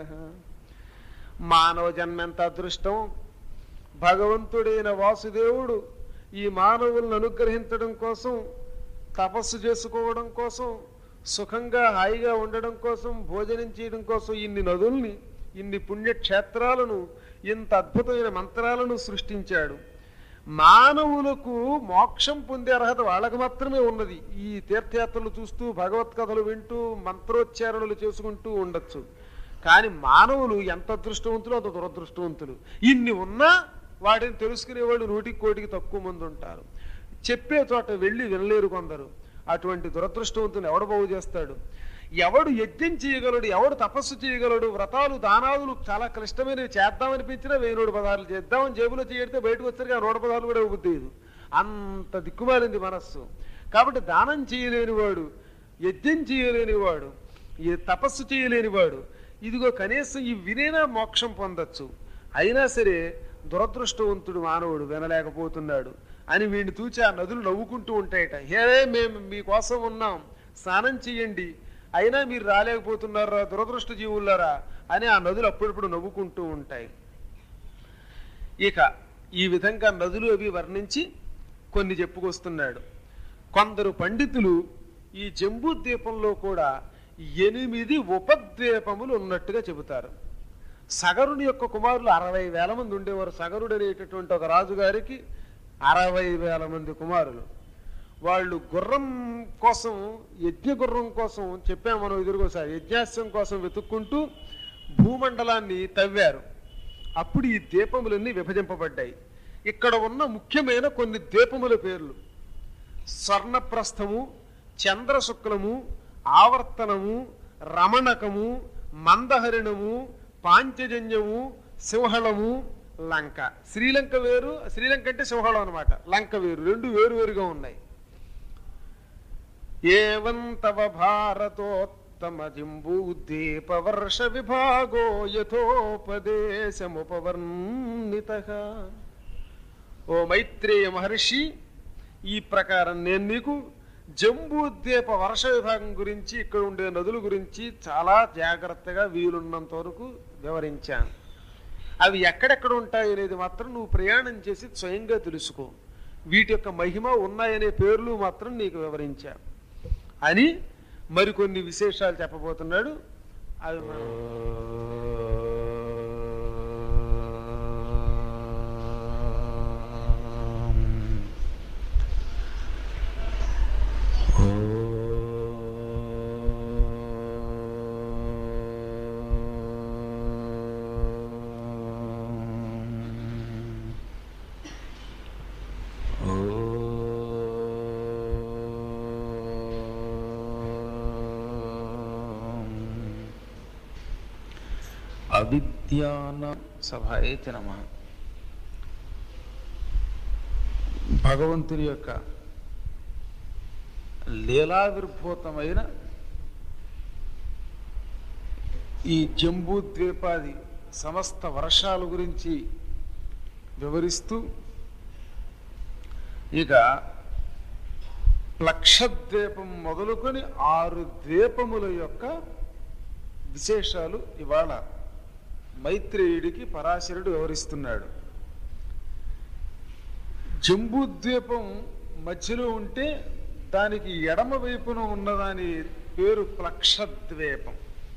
మానవ జన్మెంత అదృష్టం భగవంతుడైన వాసుదేవుడు ఈ మానవులను అనుగ్రహించడం కోసం తపస్సు చేసుకోవడం కోసం సుఖంగా హాయిగా ఉండడం కోసం భోజనం చేయడం కోసం ఇన్ని నదుల్ని ఇన్ని పుణ్యక్షేత్రాలను ఇంత అద్భుతమైన మంత్రాలను సృష్టించాడు మానవులకు మోక్షం పొందే అర్హత వాళ్ళకు మాత్రమే ఉన్నది ఈ తీర్థయాత్రలు చూస్తూ భగవత్ కథలు వింటూ మంత్రోచ్చారణలు చేసుకుంటూ ఉండొచ్చు కానీ మానవులు ఎంత అదృష్టవంతులు అంత దురదృష్టవంతులు ఇన్ని ఉన్నా వాటిని తెలుసుకునే వాళ్ళు నూటికి కోటికి తక్కువ మంది ఉంటారు చెప్పే చోట వెళ్ళి వినలేరు కొందరు అటువంటి దురదృష్టవంతులు ఎవడు బాగు చేస్తాడు ఎవడు యజ్ఞం చేయగలడు ఎవడు తపస్సు చేయగలడు వ్రతాలు దానాదులు చాలా క్లిష్టమైనవి చేద్దామనిపించినా వెయ్యి నూట పదార్లు చేద్దామని జేబులో చేయడితే బయటకు వచ్చారు ఆ నూట పదార్లు కూడా బుద్ధి అంత దిక్కుమాలింది మనస్సు కాబట్టి దానం చేయలేని వాడు యజ్ఞం చేయలేని వాడు ఈ తపస్సు చేయలేని వాడు ఇదిగో కనీసం ఈ వినేనా మోక్షం పొందొచ్చు అయినా సరే దురదృష్టవంతుడు మానవుడు వినలేకపోతున్నాడు అని వీడిని తూచి ఆ నదులు నవ్వుకుంటూ ఉంటాయట హే మేము మీకోసం ఉన్నాం స్నానం చేయండి అయినా మీరు రాలేకపోతున్నారా దురదృష్ట జీవులారా అని ఆ నదులు అప్పుడప్పుడు నవ్వుకుంటూ ఉంటాయి ఇక ఈ విధంగా నదులు అవి వర్ణించి కొన్ని చెప్పుకొస్తున్నాడు కొందరు పండితులు ఈ జంబూ ద్వీపంలో కూడా ఎనిమిది ఉపద్వీపములు ఉన్నట్టుగా చెబుతారు సగరుని యొక్క కుమారులు అరవై వేల మంది ఉండేవారు సగరుడు అనేటటువంటి ఒక రాజుగారికి అరవై వేల మంది కుమారులు వాళ్ళు గుర్రం కోసం యజ్ఞ గుర్రం కోసం చెప్పాము మనం ఎదురుకోసారి యజ్ఞాస్యం కోసం వెతుక్కుంటూ భూమండలాన్ని తవ్వారు అప్పుడు ఈ ద్వీపములన్నీ విభజింపబడ్డాయి ఇక్కడ ఉన్న ముఖ్యమైన కొన్ని ద్వీపముల పేర్లు స్వర్ణప్రస్థము చంద్రశుక్లము ఆవర్తనము రమణకము మందహరిణము పాంచజన్యము సింహళము లంక శ్రీలంక వేరు శ్రీలంక అంటే సింహళం అనమాట లంక వేరు రెండు వేరు వేరుగా ఉన్నాయి ఏవం తవ భారతోత్తమ జింబూద్వీప వర్ష విభాగో యథోపదేశముపవర్ణిత ఓ మైత్రేయ మహర్షి ఈ ప్రకారం నేను నీకు జంబూద్వీప వర్ష విభాగం గురించి ఇక్కడ ఉండే నదుల గురించి చాలా జాగ్రత్తగా వీలున్నంత వరకు వివరించాను అవి ఎక్కడెక్కడ ఉంటాయి అనేది మాత్రం నువ్వు ప్రయాణం చేసి స్వయంగా తెలుసుకో వీటి యొక్క మహిమ ఉన్నాయనే పేర్లు మాత్రం నీకు వివరించా అని మరికొన్ని విశేషాలు చెప్పబోతున్నాడు అవి మనం అవిద్యాన సభాయతి నమ భగవంతుని యొక్క లీలావిర్భూతమైన ఈ జంబూ ద్వీపాది సమస్త వర్షాల గురించి వివరిస్తూ ఇక ప్లక్షద్వీపం మొదలుకొని ఆరు ద్వీపముల యొక్క విశేషాలు ఇవాళ మైత్రేయుడికి పరాశరుడు వివరిస్తున్నాడు జంబూద్వీపం మధ్యలో ఉంటే దానికి ఎడమ వైపున ఉన్నదాని పేరు ప్లక్షద్వీపం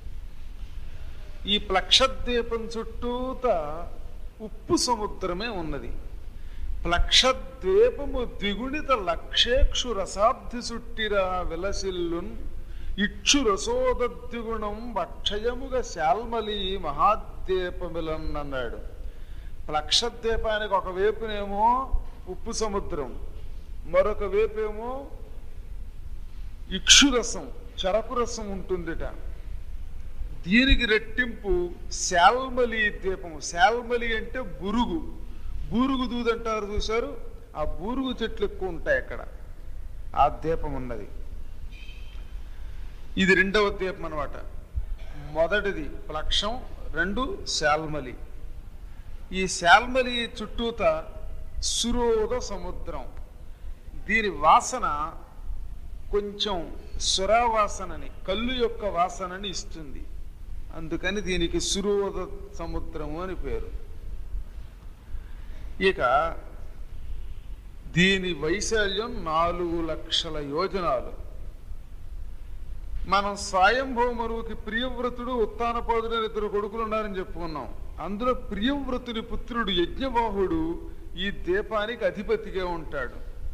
ఈ ప్లక్షద్వీపం చుట్టూత ఉప్పు సముద్రమే ఉన్నది ప్లక్షద్వీపము ద్విగుణిత లక్షేక్షు రసాబ్ది సుట్టిరా విలసిల్లున్ ఇక్షు రసోదద్విగుణం వక్షయముగ శాల్మలి మహాద్వీపమిలన్ అన్నాడు ప్లక్షద్వీపానికి ఒక వైపునేమో ఉప్పు సముద్రం మరొక వైపేమో ఇక్షురసం చెరకు రసం ఉంటుందిట దీనికి రెట్టింపు శాల్మలి ద్వీపం శాల్మలి అంటే బురుగు బూరుగు దూదంటారు చూశారు ఆ బూరుగు చెట్లు ఎక్కువ ఉంటాయి అక్కడ ఆ ద్వీపం ఉన్నది ఇది రెండవ ద్వీపం అనమాట మొదటిది ప్లక్షం రెండు శాల్మలి ఈ శాల్మలి చుట్టూత సురోధ సముద్రం దీని వాసన కొంచెం సురావాసనని కళ్ళు యొక్క వాసనని ఇస్తుంది అందుకని దీనికి సురోధ సముద్రము అని పేరు ఇక దీని వైశాల్యం నాలుగు లక్షల యోజనాలు మనం స్వయంభౌమరువుకి ప్రియవ్రతుడు ఉత్తానపాదుడు అని ఇద్దరు కొడుకులు ఉన్నారని చెప్పుకున్నాం అందులో ప్రియవ్రతుని పుత్రుడు యజ్ఞబాహుడు ఈ ద్వీపానికి అధిపతిగా ఉంటాడు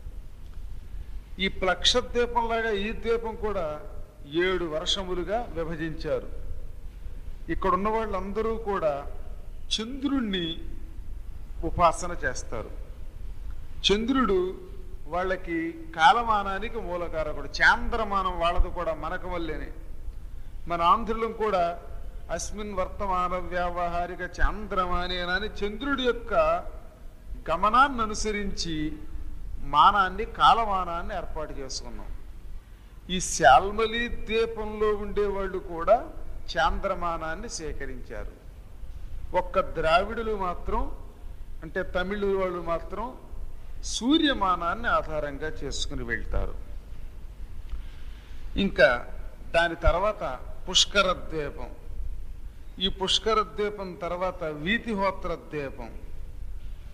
ఈ ప్లక్ష ద్వీపంలాగా ఈ ద్వీపం కూడా ఏడు వర్షములుగా విభజించారు ఇక్కడ ఉన్న వాళ్ళందరూ కూడా చంద్రుణ్ణి ఉపాసన చేస్తారు చంద్రుడు వాళ్ళకి కాలమానానికి మూలకారకుడు చాంద్రమానం వాళ్ళది కూడా మనకు వల్లేనే మన ఆంధ్రులం కూడా అస్మిన్ వర్తమాన వ్యావహారిక చాంద్రమానేనని చంద్రుడి యొక్క గమనాన్ని అనుసరించి మానాన్ని కాలమానాన్ని ఏర్పాటు చేసుకున్నాం ఈ శాల్మలి ద్వీపంలో ఉండేవాళ్ళు కూడా చాంద్రమానాన్ని సేకరించారు ఒక్క ద్రావిడులు మాత్రం అంటే తమిళ వాళ్ళు మాత్రం సూర్యమానాన్ని ఆధారంగా చేసుకుని వెళ్తారు ఇంకా దాని తర్వాత పుష్కర ద్వీపం ఈ పుష్కర ద్వీపం తర్వాత వీతిహోత్ర ద్వీపం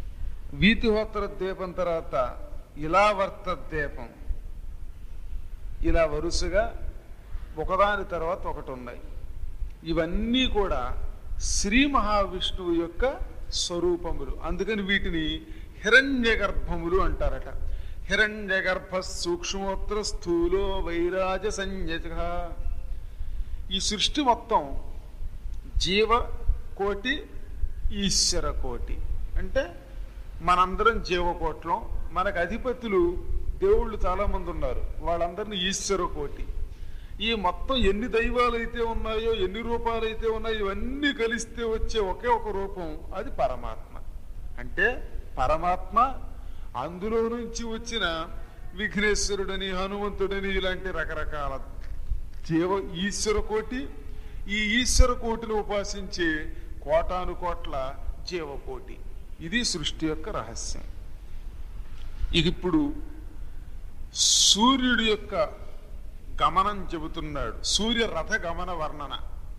వీతిహోత్ర ద్వీపం తర్వాత ఇలావర్త ద్వీపం ఇలా వరుసగా ఒకదాని తర్వాత ఒకటి ఉన్నాయి ఇవన్నీ కూడా శ్రీ మహావిష్ణువు యొక్క స్వరూపములు అందుకని వీటిని హిరణ్య గర్భములు అంటారట హిరణ్య గర్భ సూక్ష్మోత్ర స్థూలో వైరాజ సంయజ ఈ సృష్టి మొత్తం జీవ కోటి ఈశ్వర కోటి అంటే మనందరం జీవకోట్లం మనకు అధిపతులు దేవుళ్ళు చాలా మంది ఉన్నారు వాళ్ళందరినీ ఈశ్వర కోటి ఈ మొత్తం ఎన్ని దైవాలు అయితే ఉన్నాయో ఎన్ని రూపాలు అయితే ఉన్నాయో ఇవన్నీ కలిస్తే వచ్చే ఒకే ఒక రూపం అది పరమాత్మ అంటే పరమాత్మ అందులో నుంచి వచ్చిన విఘ్నేశ్వరుడని హనుమంతుడని ఇలాంటి రకరకాల జీవ ఈశ్వర కోటి ఈ ఈశ్వర కోటిని ఉపాసించే కోటాను కోట్ల జీవకోటి ఇది సృష్టి యొక్క రహస్యం ఇక ఇప్పుడు సూర్యుడి యొక్క గమనం చెబుతున్నాడు సూర్య రథ గమన వర్ణన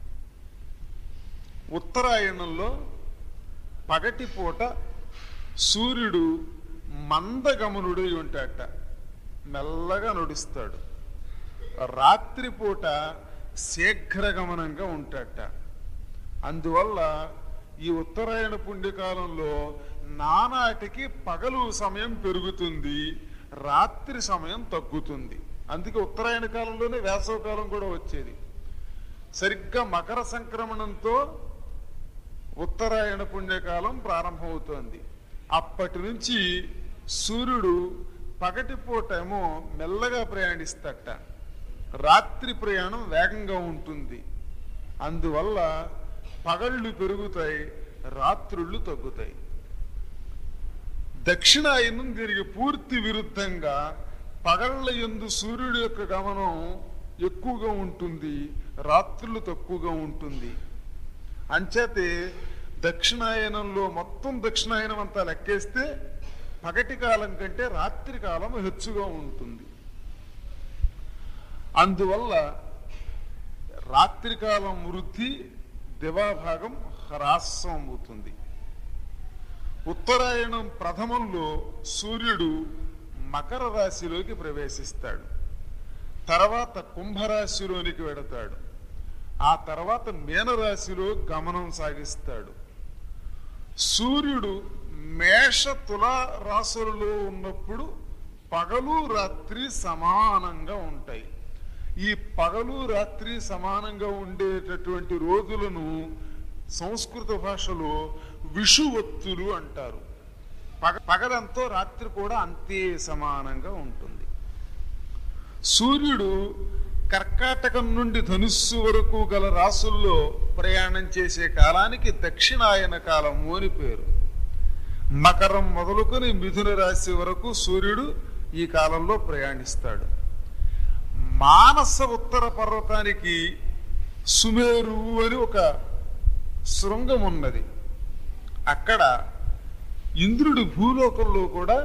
ఉత్తరాయణంలో పగటి పూట సూర్యుడు మందగమనుడై ఉంటాడట మెల్లగా నడుస్తాడు రాత్రిపూట శీఘ్రగమనంగా ఉంటాడట అందువల్ల ఈ ఉత్తరాయణ పుణ్యకాలంలో నానాటికి పగలు సమయం పెరుగుతుంది రాత్రి సమయం తగ్గుతుంది అందుకే ఉత్తరాయణ కాలంలోనే వేసవ కాలం కూడా వచ్చేది సరిగ్గా మకర సంక్రమణంతో ఉత్తరాయణ పుణ్యకాలం ప్రారంభమవుతోంది అప్పటి నుంచి సూర్యుడు పగటిపూట ఏమో మెల్లగా ప్రయాణిస్తట రాత్రి ప్రయాణం వేగంగా ఉంటుంది అందువల్ల పగళ్ళు పెరుగుతాయి రాత్రుళ్ళు తగ్గుతాయి దక్షిణాయనం దీనికి పూర్తి విరుద్ధంగా పగళ్ళ ఎందు సూర్యుడి యొక్క గమనం ఎక్కువగా ఉంటుంది రాత్రులు తక్కువగా ఉంటుంది అంచేతే దక్షిణాయనంలో మొత్తం దక్షిణాయనం అంతా లెక్కేస్తే పగటి కాలం కంటే రాత్రి కాలం హెచ్చుగా ఉంటుంది అందువల్ల రాత్రికాలం వృద్ధి దివాభాగం హ్రాసం అవుతుంది ఉత్తరాయణం ప్రథమంలో సూర్యుడు మకర రాశిలోకి ప్రవేశిస్తాడు తర్వాత కుంభరాశిలోనికి వెడతాడు ఆ తర్వాత మీనరాశిలో గమనం సాగిస్తాడు సూర్యుడు మేష తుల రాశులలో ఉన్నప్పుడు పగలు రాత్రి సమానంగా ఉంటాయి ఈ పగలు రాత్రి సమానంగా ఉండేటటువంటి రోజులను సంస్కృత భాషలో విషువత్తులు అంటారు పగ పగలంతో రాత్రి కూడా అంతే సమానంగా ఉంటుంది సూర్యుడు కర్కాటకం నుండి ధనుస్సు వరకు గల రాసుల్లో ప్రయాణం చేసే కాలానికి దక్షిణాయన కాలము అని పేరు మకరం మొదలుకొని మిథున రాశి వరకు సూర్యుడు ఈ కాలంలో ప్రయాణిస్తాడు మానస ఉత్తర పర్వతానికి సుమేరు అని ఒక శృంగం ఉన్నది అక్కడ ఇంద్రుడు భూలోకంలో కూడా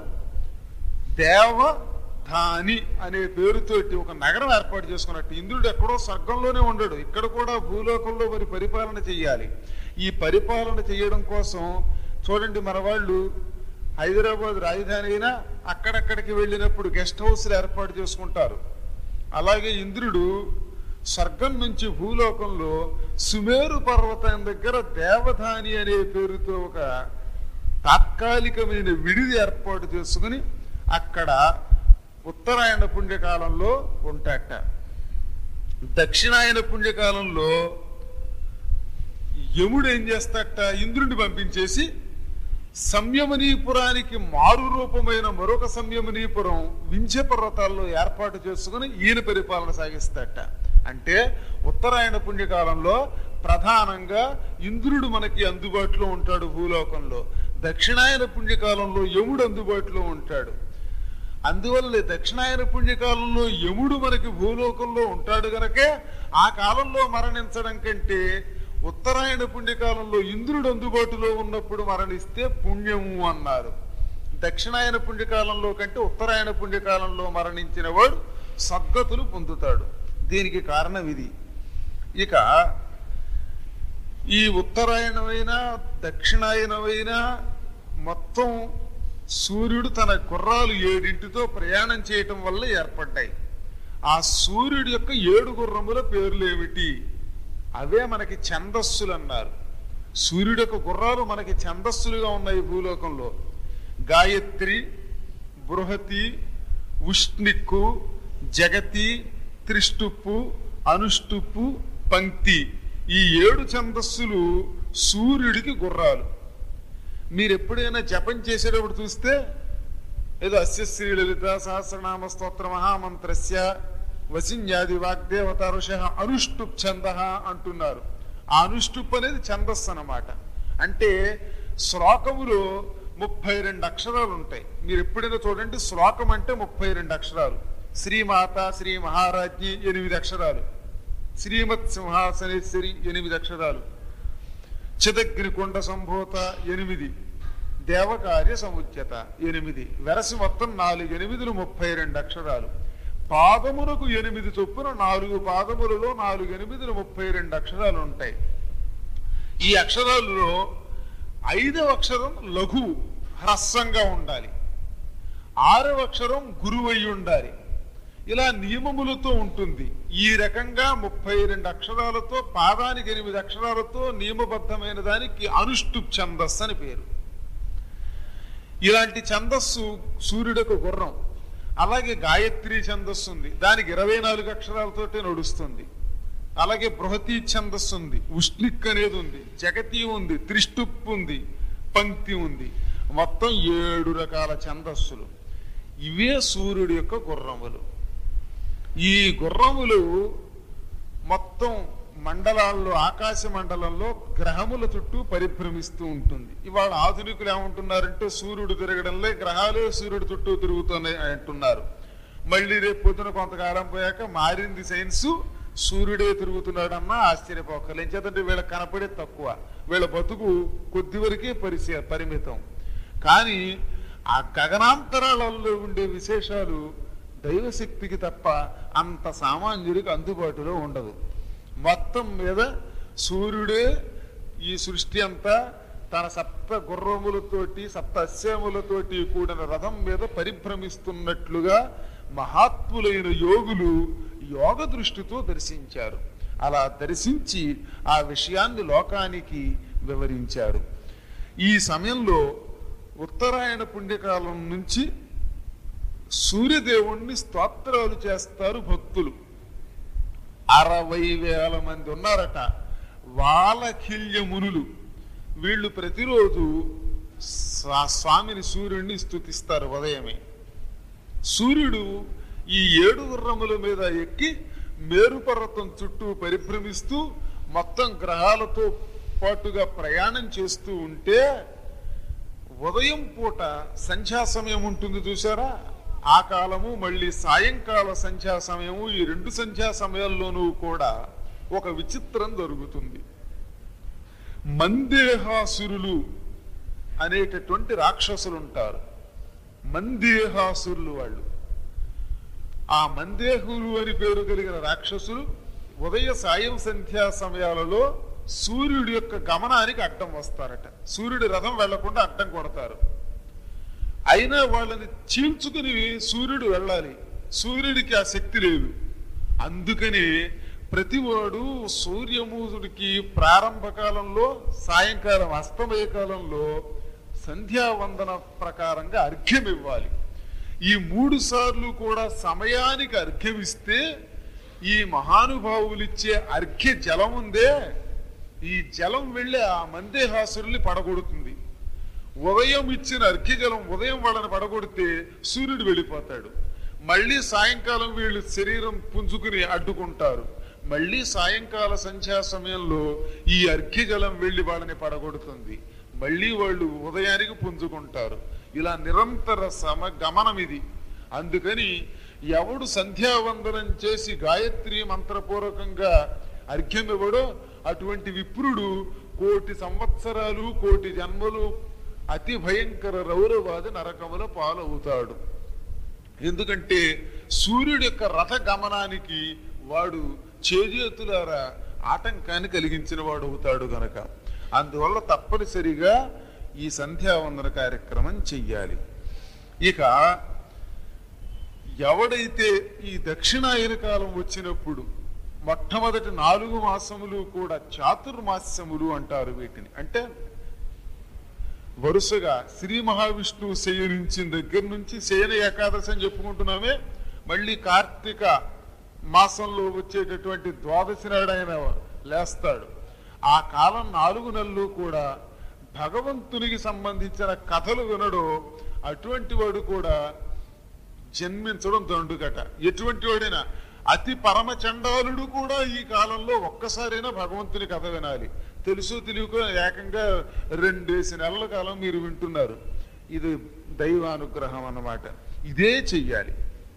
దేవధాని అనే పేరుతోటి ఒక నగరం ఏర్పాటు చేసుకున్నట్టు ఇంద్రుడు ఎక్కడో స్వర్గంలోనే ఉండడు ఇక్కడ కూడా భూలోకంలో మరి పరిపాలన చెయ్యాలి ఈ పరిపాలన చేయడం కోసం చూడండి మన వాళ్ళు హైదరాబాద్ రాజధాని అయినా అక్కడక్కడికి వెళ్ళినప్పుడు గెస్ట్ హౌస్లు ఏర్పాటు చేసుకుంటారు అలాగే ఇంద్రుడు స్వర్గం నుంచి భూలోకంలో సుమేరు పర్వతం దగ్గర దేవధాని అనే పేరుతో ఒక తాత్కాలికమైన విడిది ఏర్పాటు చేసుకుని అక్కడ ఉత్తరాయణ పుణ్యకాలంలో ఉంటాట దక్షిణాయన పుణ్యకాలంలో యముడు ఏం చేస్తాట ఇంద్రుడిని పంపించేసి సంయమనీపురానికి మారు రూపమైన మరొక సంయమనీపురం వింధ్య పర్వతాల్లో ఏర్పాటు చేసుకుని ఈయన పరిపాలన సాగిస్తాట అంటే ఉత్తరాయణ పుణ్యకాలంలో ప్రధానంగా ఇంద్రుడు మనకి అందుబాటులో ఉంటాడు భూలోకంలో దక్షిణాయన పుణ్యకాలంలో యముడు అందుబాటులో ఉంటాడు అందువల్ల దక్షిణాయన పుణ్యకాలంలో యముడు మనకి భూలోకంలో ఉంటాడు గనకే ఆ కాలంలో మరణించడం కంటే ఉత్తరాయణ పుణ్యకాలంలో ఇంద్రుడు అందుబాటులో ఉన్నప్పుడు మరణిస్తే పుణ్యము అన్నారు దక్షిణాయన పుణ్యకాలంలో కంటే ఉత్తరాయణ పుణ్యకాలంలో మరణించిన వాడు సద్గతులు పొందుతాడు దీనికి కారణం ఇది ఇక ఈ ఉత్తరాయణమైనా దక్షిణాయనమైనా మొత్తం సూర్యుడు తన గుర్రాలు ఏడింటితో ప్రయాణం చేయటం వల్ల ఏర్పడ్డాయి ఆ సూర్యుడి యొక్క ఏడు గుర్రముల పేర్లు ఏమిటి అవే మనకి ఛందస్సులు అన్నారు సూర్యుడి యొక్క గుర్రాలు మనకి ఛందస్సులుగా ఉన్నాయి భూలోకంలో గాయత్రి బృహతి ఉష్ణిక్కు జగతి త్రిష్టుప్పు అనుష్టుప్పు పంక్తి ఈ ఏడు ఛందస్సులు సూర్యుడికి గుర్రాలు మీరు ఎప్పుడైనా జపం చేసేటప్పుడు చూస్తే ఏదో అస్య శ్రీ లలిత సహస్రనామ స్తోత్ర మహామంత్రస్య వసిన్యాది వాగ్దేవత ఋష అనుష్టుప్ ఛంద అంటున్నారు ఆ అనుష్టుప్ అనేది ఛందస్సు అన్నమాట అంటే శ్లోకములో ముప్పై రెండు అక్షరాలు ఉంటాయి మీరు ఎప్పుడైనా చూడండి శ్లోకం అంటే ముప్పై రెండు అక్షరాలు శ్రీమాత శ్రీ మహారాజ్ఞి ఎనిమిది అక్షరాలు శ్రీమత్ సింహాసనేశ్వరి ఎనిమిది అక్షరాలు చిదగ్నికొండ సంభూత ఎనిమిది దేవకార్య సముచ్యత ఎనిమిది వెరసి మొత్తం నాలుగు ఎనిమిదిలు ముప్పై రెండు అక్షరాలు పాదములకు ఎనిమిది చొప్పున నాలుగు పాదములలో నాలుగు ఎనిమిదిలు ముప్పై రెండు అక్షరాలు ఉంటాయి ఈ అక్షరాలలో ఐదవ అక్షరం లఘు హ్రస్వంగా ఉండాలి ఆరవ అక్షరం గురువు అయి ఉండాలి ఇలా నియమములతో ఉంటుంది ఈ రకంగా ముప్పై రెండు అక్షరాలతో పాదానికి ఎనిమిది అక్షరాలతో నియమబద్ధమైన దానికి అనుష్టుప్ ఛందస్సు అని పేరు ఇలాంటి ఛందస్సు సూర్యుడొక గుర్రం అలాగే గాయత్రి ఛందస్సు ఉంది దానికి ఇరవై నాలుగు అక్షరాలతోటే నడుస్తుంది అలాగే బృహతి ఛందస్సు ఉంది ఉష్ణిక్ అనేది ఉంది జగతి ఉంది త్రిష్టుప్ ఉంది పంక్తి ఉంది మొత్తం ఏడు రకాల ఛందస్సులు ఇవే సూర్యుడి యొక్క గుర్రములు ఈ గుర్రములు మొత్తం మండలాల్లో ఆకాశ మండలంలో గ్రహముల చుట్టూ పరిభ్రమిస్తూ ఉంటుంది ఇవాళ ఆధునికులు ఏమంటున్నారంటే సూర్యుడు తిరగడంలో గ్రహాలే సూర్యుడు చుట్టూ తిరుగుతున్నాయి అంటున్నారు మళ్ళీ రేపు పొద్దున కొంతకాలం పోయాక మారింది సైన్స్ సూర్యుడే తిరుగుతున్నాడన్నా ఆశ్చర్యపోకర్లు ఏం చేతంటే వీళ్ళకి కనపడే తక్కువ వీళ్ళ బతుకు కొద్ది వరకే పరిసి పరిమితం కానీ ఆ గగనాంతరాలలో ఉండే విశేషాలు దైవశక్తికి తప్ప అంత సామాన్యుడికి అందుబాటులో ఉండదు మొత్తం మీద సూర్యుడే ఈ సృష్టి అంతా తన సప్త గుర్రములతోటి సప్త అశ్వములతోటి కూడిన రథం మీద పరిభ్రమిస్తున్నట్లుగా మహాత్ములైన యోగులు యోగ దృష్టితో దర్శించారు అలా దర్శించి ఆ విషయాన్ని లోకానికి వివరించారు ఈ సమయంలో ఉత్తరాయణ పుణ్యకాలం నుంచి సూర్యదేవుణ్ణి స్తోత్రాలు చేస్తారు భక్తులు అరవై వేల మంది ఉన్నారట వాలకిల్య మునులు వీళ్ళు ప్రతిరోజు స్వా- స్వామిని సూర్యుడిని స్తుతిస్తారు ఉదయమే సూర్యుడు ఈ ఏడు గుర్రముల మీద ఎక్కి మేరుపర్వతం చుట్టూ పరిభ్రమిస్తూ మొత్తం గ్రహాలతో పాటుగా ప్రయాణం చేస్తూ ఉంటే ఉదయం పూట సంధ్యా సమయం ఉంటుంది చూసారా ఆ కాలము మళ్ళీ సాయంకాల సంధ్యా సమయము ఈ రెండు సంధ్యా సమయాల్లోనూ కూడా ఒక విచిత్రం జరుగుతుంది మందేహాసురులు అనేటటువంటి రాక్షసులు ఉంటారు మందేహాసురులు వాళ్ళు ఆ మందేహులు అని పేరు కలిగిన రాక్షసులు ఉదయ సాయం సంధ్యా సమయాలలో సూర్యుడి యొక్క గమనానికి అడ్డం వస్తారట సూర్యుడి రథం వెళ్లకుండా అడ్డం కొడతారు అయినా వాళ్ళని చీల్చుకుని సూర్యుడు వెళ్ళాలి సూర్యుడికి ఆ శక్తి లేదు అందుకని ప్రతివాడు సూర్యమూసుడికి ప్రారంభ కాలంలో సాయంకాలం అస్తమయ కాలంలో సంధ్యావందన ప్రకారంగా అర్ఘ్యం ఇవ్వాలి ఈ మూడు సార్లు కూడా సమయానికి అర్ఘ్యమిస్తే ఈ మహానుభావులిచ్చే అర్ఘ్య జలం ఉందే ఈ జలం వెళ్ళి ఆ మందేహాసురుల్ని పడగొడుతుంది ఉదయం ఇచ్చిన అర్ఘ్యజలం ఉదయం వాళ్ళని పడగొడితే సూర్యుడు వెళ్ళిపోతాడు మళ్ళీ సాయంకాలం వీళ్ళు శరీరం పుంజుకుని అడ్డుకుంటారు మళ్ళీ సాయంకాల సంధ్యా సమయంలో ఈ అర్ఘ్యజలం వెళ్ళి వాళ్ళని పడగొడుతుంది మళ్ళీ వాళ్ళు ఉదయానికి పుంజుకుంటారు ఇలా నిరంతర సమ గమనం ఇది అందుకని ఎవడు సంధ్యావందనం చేసి గాయత్రి మంత్రపూర్వకంగా అర్ఘ్యం ఇవ్వడో అటువంటి విప్రుడు కోటి సంవత్సరాలు కోటి జన్మలు అతి భయంకర రౌరవాది నరకముల పాలవుతాడు ఎందుకంటే సూర్యుడి యొక్క రథ గమనానికి వాడు చేజేతులారా ఆటంకాన్ని కలిగించిన వాడు అవుతాడు గనక అందువల్ల తప్పనిసరిగా ఈ సంధ్యావందన కార్యక్రమం చెయ్యాలి ఇక ఎవడైతే ఈ దక్షిణాయన కాలం వచ్చినప్పుడు మొట్టమొదటి నాలుగు మాసములు కూడా చాతుర్మాస్యములు అంటారు వీటిని అంటే వరుసగా శ్రీ మహావిష్ణువు శయనించిన దగ్గర నుంచి శయన ఏకాదశి అని చెప్పుకుంటున్నామే మళ్ళీ కార్తీక మాసంలో వచ్చేటటువంటి ద్వాదశి నాడు ఆయన లేస్తాడు ఆ కాలం నాలుగు నెలలు కూడా భగవంతునికి సంబంధించిన కథలు వినడు అటువంటి వాడు కూడా జన్మించడం దండుగట ఎటువంటి వాడైనా అతి పరమ చండాలుడు కూడా ఈ కాలంలో ఒక్కసారైనా భగవంతుని కథ వినాలి తెలుసు తెలియక ఏకంగా రెండేసి నెలల కాలం మీరు వింటున్నారు ఇది దైవానుగ్రహం అన్నమాట ఇదే చెయ్యాలి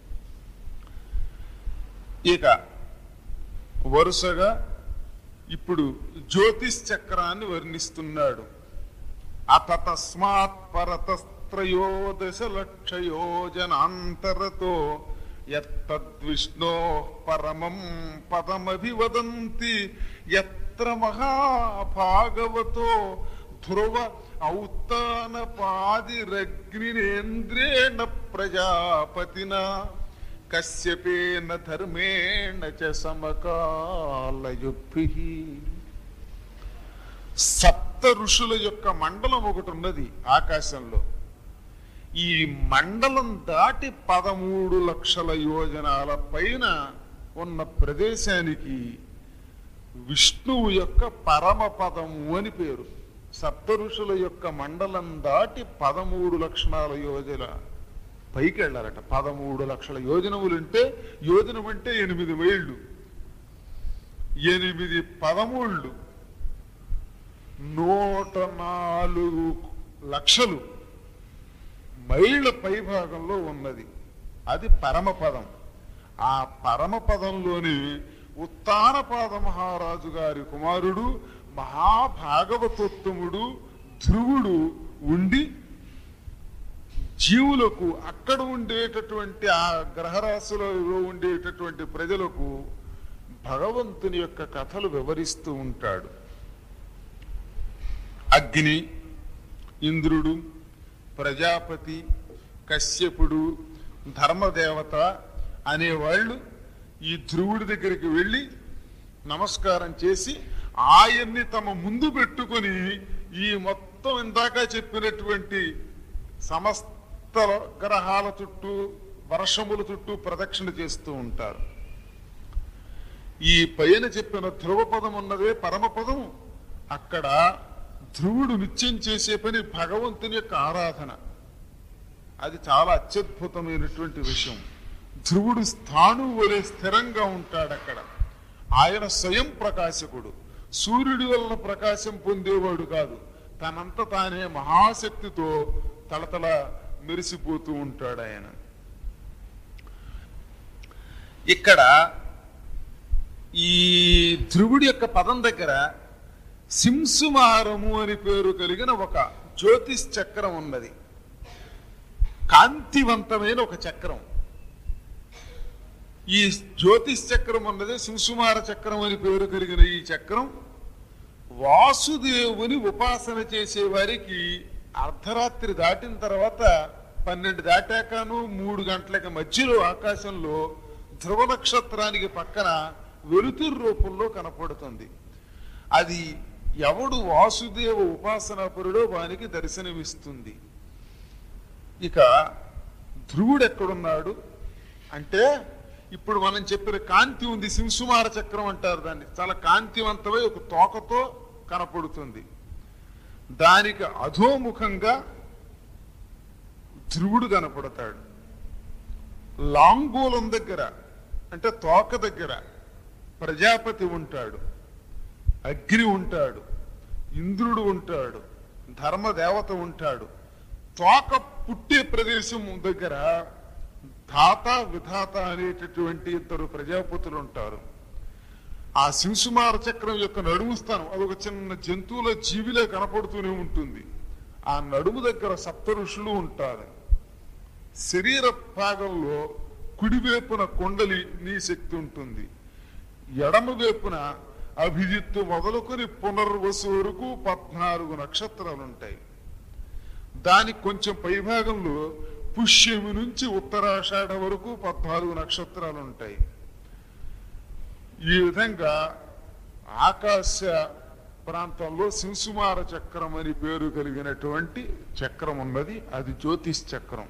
ఇక వరుసగా ఇప్పుడు జ్యోతిష్ చక్రాన్ని వర్ణిస్తున్నాడు అత తస్మాత్ పరతస్త్రయోదశ లక్షయోజనాంతరతో ఎత్తద్విష్ణో పరమం పదమభివదంతి ఎత్ర మహాభాగవతో ధ్రువ ఔత్తాన పాదిరగ్నినేంద్రేణ ప్రజాపతిన కశ్యపేన ధర్మేణ చ సమకాలయుక్తి సప్త ఋషుల యొక్క మండలం ఒకటి ఉన్నది ఆకాశంలో ఈ మండలం దాటి పదమూడు లక్షల యోజనాల పైన ఉన్న ప్రదేశానికి విష్ణువు యొక్క పరమ పదము అని పేరు సప్త ఋషుల యొక్క మండలం దాటి పదమూడు లక్షణాల యోజన పైకి వెళ్ళారట పదమూడు లక్షల యోజనములు అంటే యోజనం అంటే ఎనిమిది మైళ్ళు ఎనిమిది పదమూళ్ళు నూట నాలుగు లక్షలు మైళ్ళ పైభాగంలో ఉన్నది అది పరమపదం ఆ పరమపదంలోని ఉత్తానపాద మహారాజు గారి కుమారుడు మహాభాగవతోత్తముడు ధ్రువుడు ఉండి జీవులకు అక్కడ ఉండేటటువంటి ఆ గ్రహరాశులలో ఉండేటటువంటి ప్రజలకు భగవంతుని యొక్క కథలు వివరిస్తూ ఉంటాడు అగ్ని ఇంద్రుడు ప్రజాపతి కశ్యపుడు ధర్మదేవత అనేవాళ్ళు ఈ ధ్రువుడి దగ్గరికి వెళ్ళి నమస్కారం చేసి ఆయన్ని తమ ముందు పెట్టుకొని ఈ మొత్తం ఇందాక చెప్పినటువంటి సమస్త గ్రహాల చుట్టూ వర్షముల చుట్టూ ప్రదక్షిణ చేస్తూ ఉంటారు ఈ పైన చెప్పిన ధ్రువపదం ఉన్నదే పరమపదం అక్కడ ధ్రువుడు నిత్యం చేసే పని భగవంతుని యొక్క ఆరాధన అది చాలా అత్యద్భుతమైనటువంటి విషయం ధ్రువుడు స్థాణువు వలె స్థిరంగా ఉంటాడు అక్కడ ఆయన స్వయం ప్రకాశకుడు సూర్యుడి వలన ప్రకాశం పొందేవాడు కాదు తనంత తానే మహాశక్తితో తలతల మెరిసిపోతూ ఉంటాడు ఆయన ఇక్కడ ఈ ధ్రువుడి యొక్క పదం దగ్గర సింసుమారము అని పేరు కలిగిన ఒక జ్యోతిష్ చక్రం ఉన్నది కాంతివంతమైన ఒక చక్రం ఈ జ్యోతిష్ చక్రం ఉన్నది సింసుమార చక్రం అని పేరు కలిగిన ఈ చక్రం వాసుదేవుని ఉపాసన చేసే వారికి అర్ధరాత్రి దాటిన తర్వాత పన్నెండు దాటాకను మూడు గంటలకి మధ్యలో ఆకాశంలో ధ్రువ నక్షత్రానికి పక్కన వెలుతురు రూపంలో కనపడుతుంది అది ఎవడు వాసుదేవ ఉపాసనాపరుడో వానికి దర్శనమిస్తుంది ఇక ధ్రువుడు ఎక్కడున్నాడు అంటే ఇప్పుడు మనం చెప్పిన కాంతి ఉంది సింసుమార చక్రం అంటారు దాన్ని చాలా కాంతివంతమై ఒక తోకతో కనపడుతుంది దానికి అధోముఖంగా ధ్రువుడు కనపడతాడు లాంగూలం దగ్గర అంటే తోక దగ్గర ప్రజాపతి ఉంటాడు అగ్ని ఉంటాడు ఇంద్రుడు ఉంటాడు ధర్మదేవత ఉంటాడు తోక పుట్టే ప్రదేశం దగ్గర ధాత విధాత అనేటటువంటి ఇద్దరు ప్రజాపతులు ఉంటారు ఆ శింసుమార చక్రం యొక్క నడుము స్థానం అదొక చిన్న జంతువుల జీవిలే కనపడుతూనే ఉంటుంది ఆ నడుము దగ్గర సప్త ఋషులు ఉంటారు శరీర భాగంలో కుడివైపున కొండలి నీ శక్తి ఉంటుంది ఎడమ వైపున అభిజిత్తు మొదలుకొని పునర్వసు వరకు పద్నాలుగు నక్షత్రాలు ఉంటాయి దానికి కొంచెం పైభాగంలో పుష్యమి నుంచి ఉత్తరాషాఢ వరకు పద్నాలుగు నక్షత్రాలు ఉంటాయి ఈ విధంగా ఆకాశ ప్రాంతంలో శింసుమార చక్రం అని పేరు కలిగినటువంటి చక్రం ఉన్నది అది జ్యోతిష్ చక్రం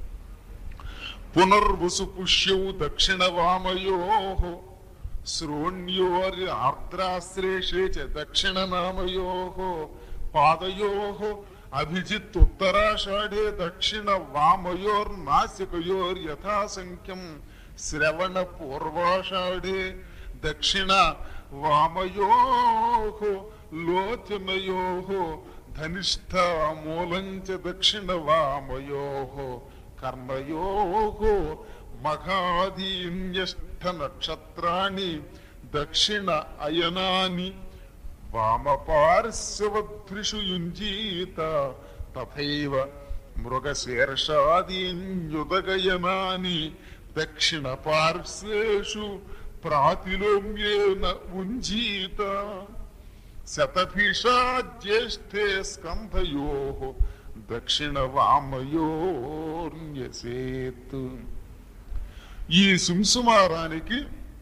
పునర్వసు పుష్యౌ దక్షిణ వామయో శ్రోణ్యోరి ఆర్ద్రాశ్లేషే చ దక్షిణ నామయో పాదయో అభిజిత్ ఉత్తరాషాఢే దక్షిణ వామయోర్నాసికయోర్ యథాసంఖ్యం శ్రవణ పూర్వాషాఢే దక్షిణ వామయో లోచనయో ధనిష్ట మూలం చ దక్షిణ వామయో కర్ణయో మఘాదీన్యష్ట నక్షత్రాణి దక్షిణ అయనాని వామపార్శ్వద్భృషు యుంజీత తథైవ మృగశీర్షాదీన్యుదగయనాని దక్షిణ పార్శ్వేషు ప్రాతిలోమ్యేన ఉంజీత శతభిషా జ్యేష్ఠే స్కంధయో దక్షిణ వామయోర్యసేత్ ఈ సుంసుమారానికి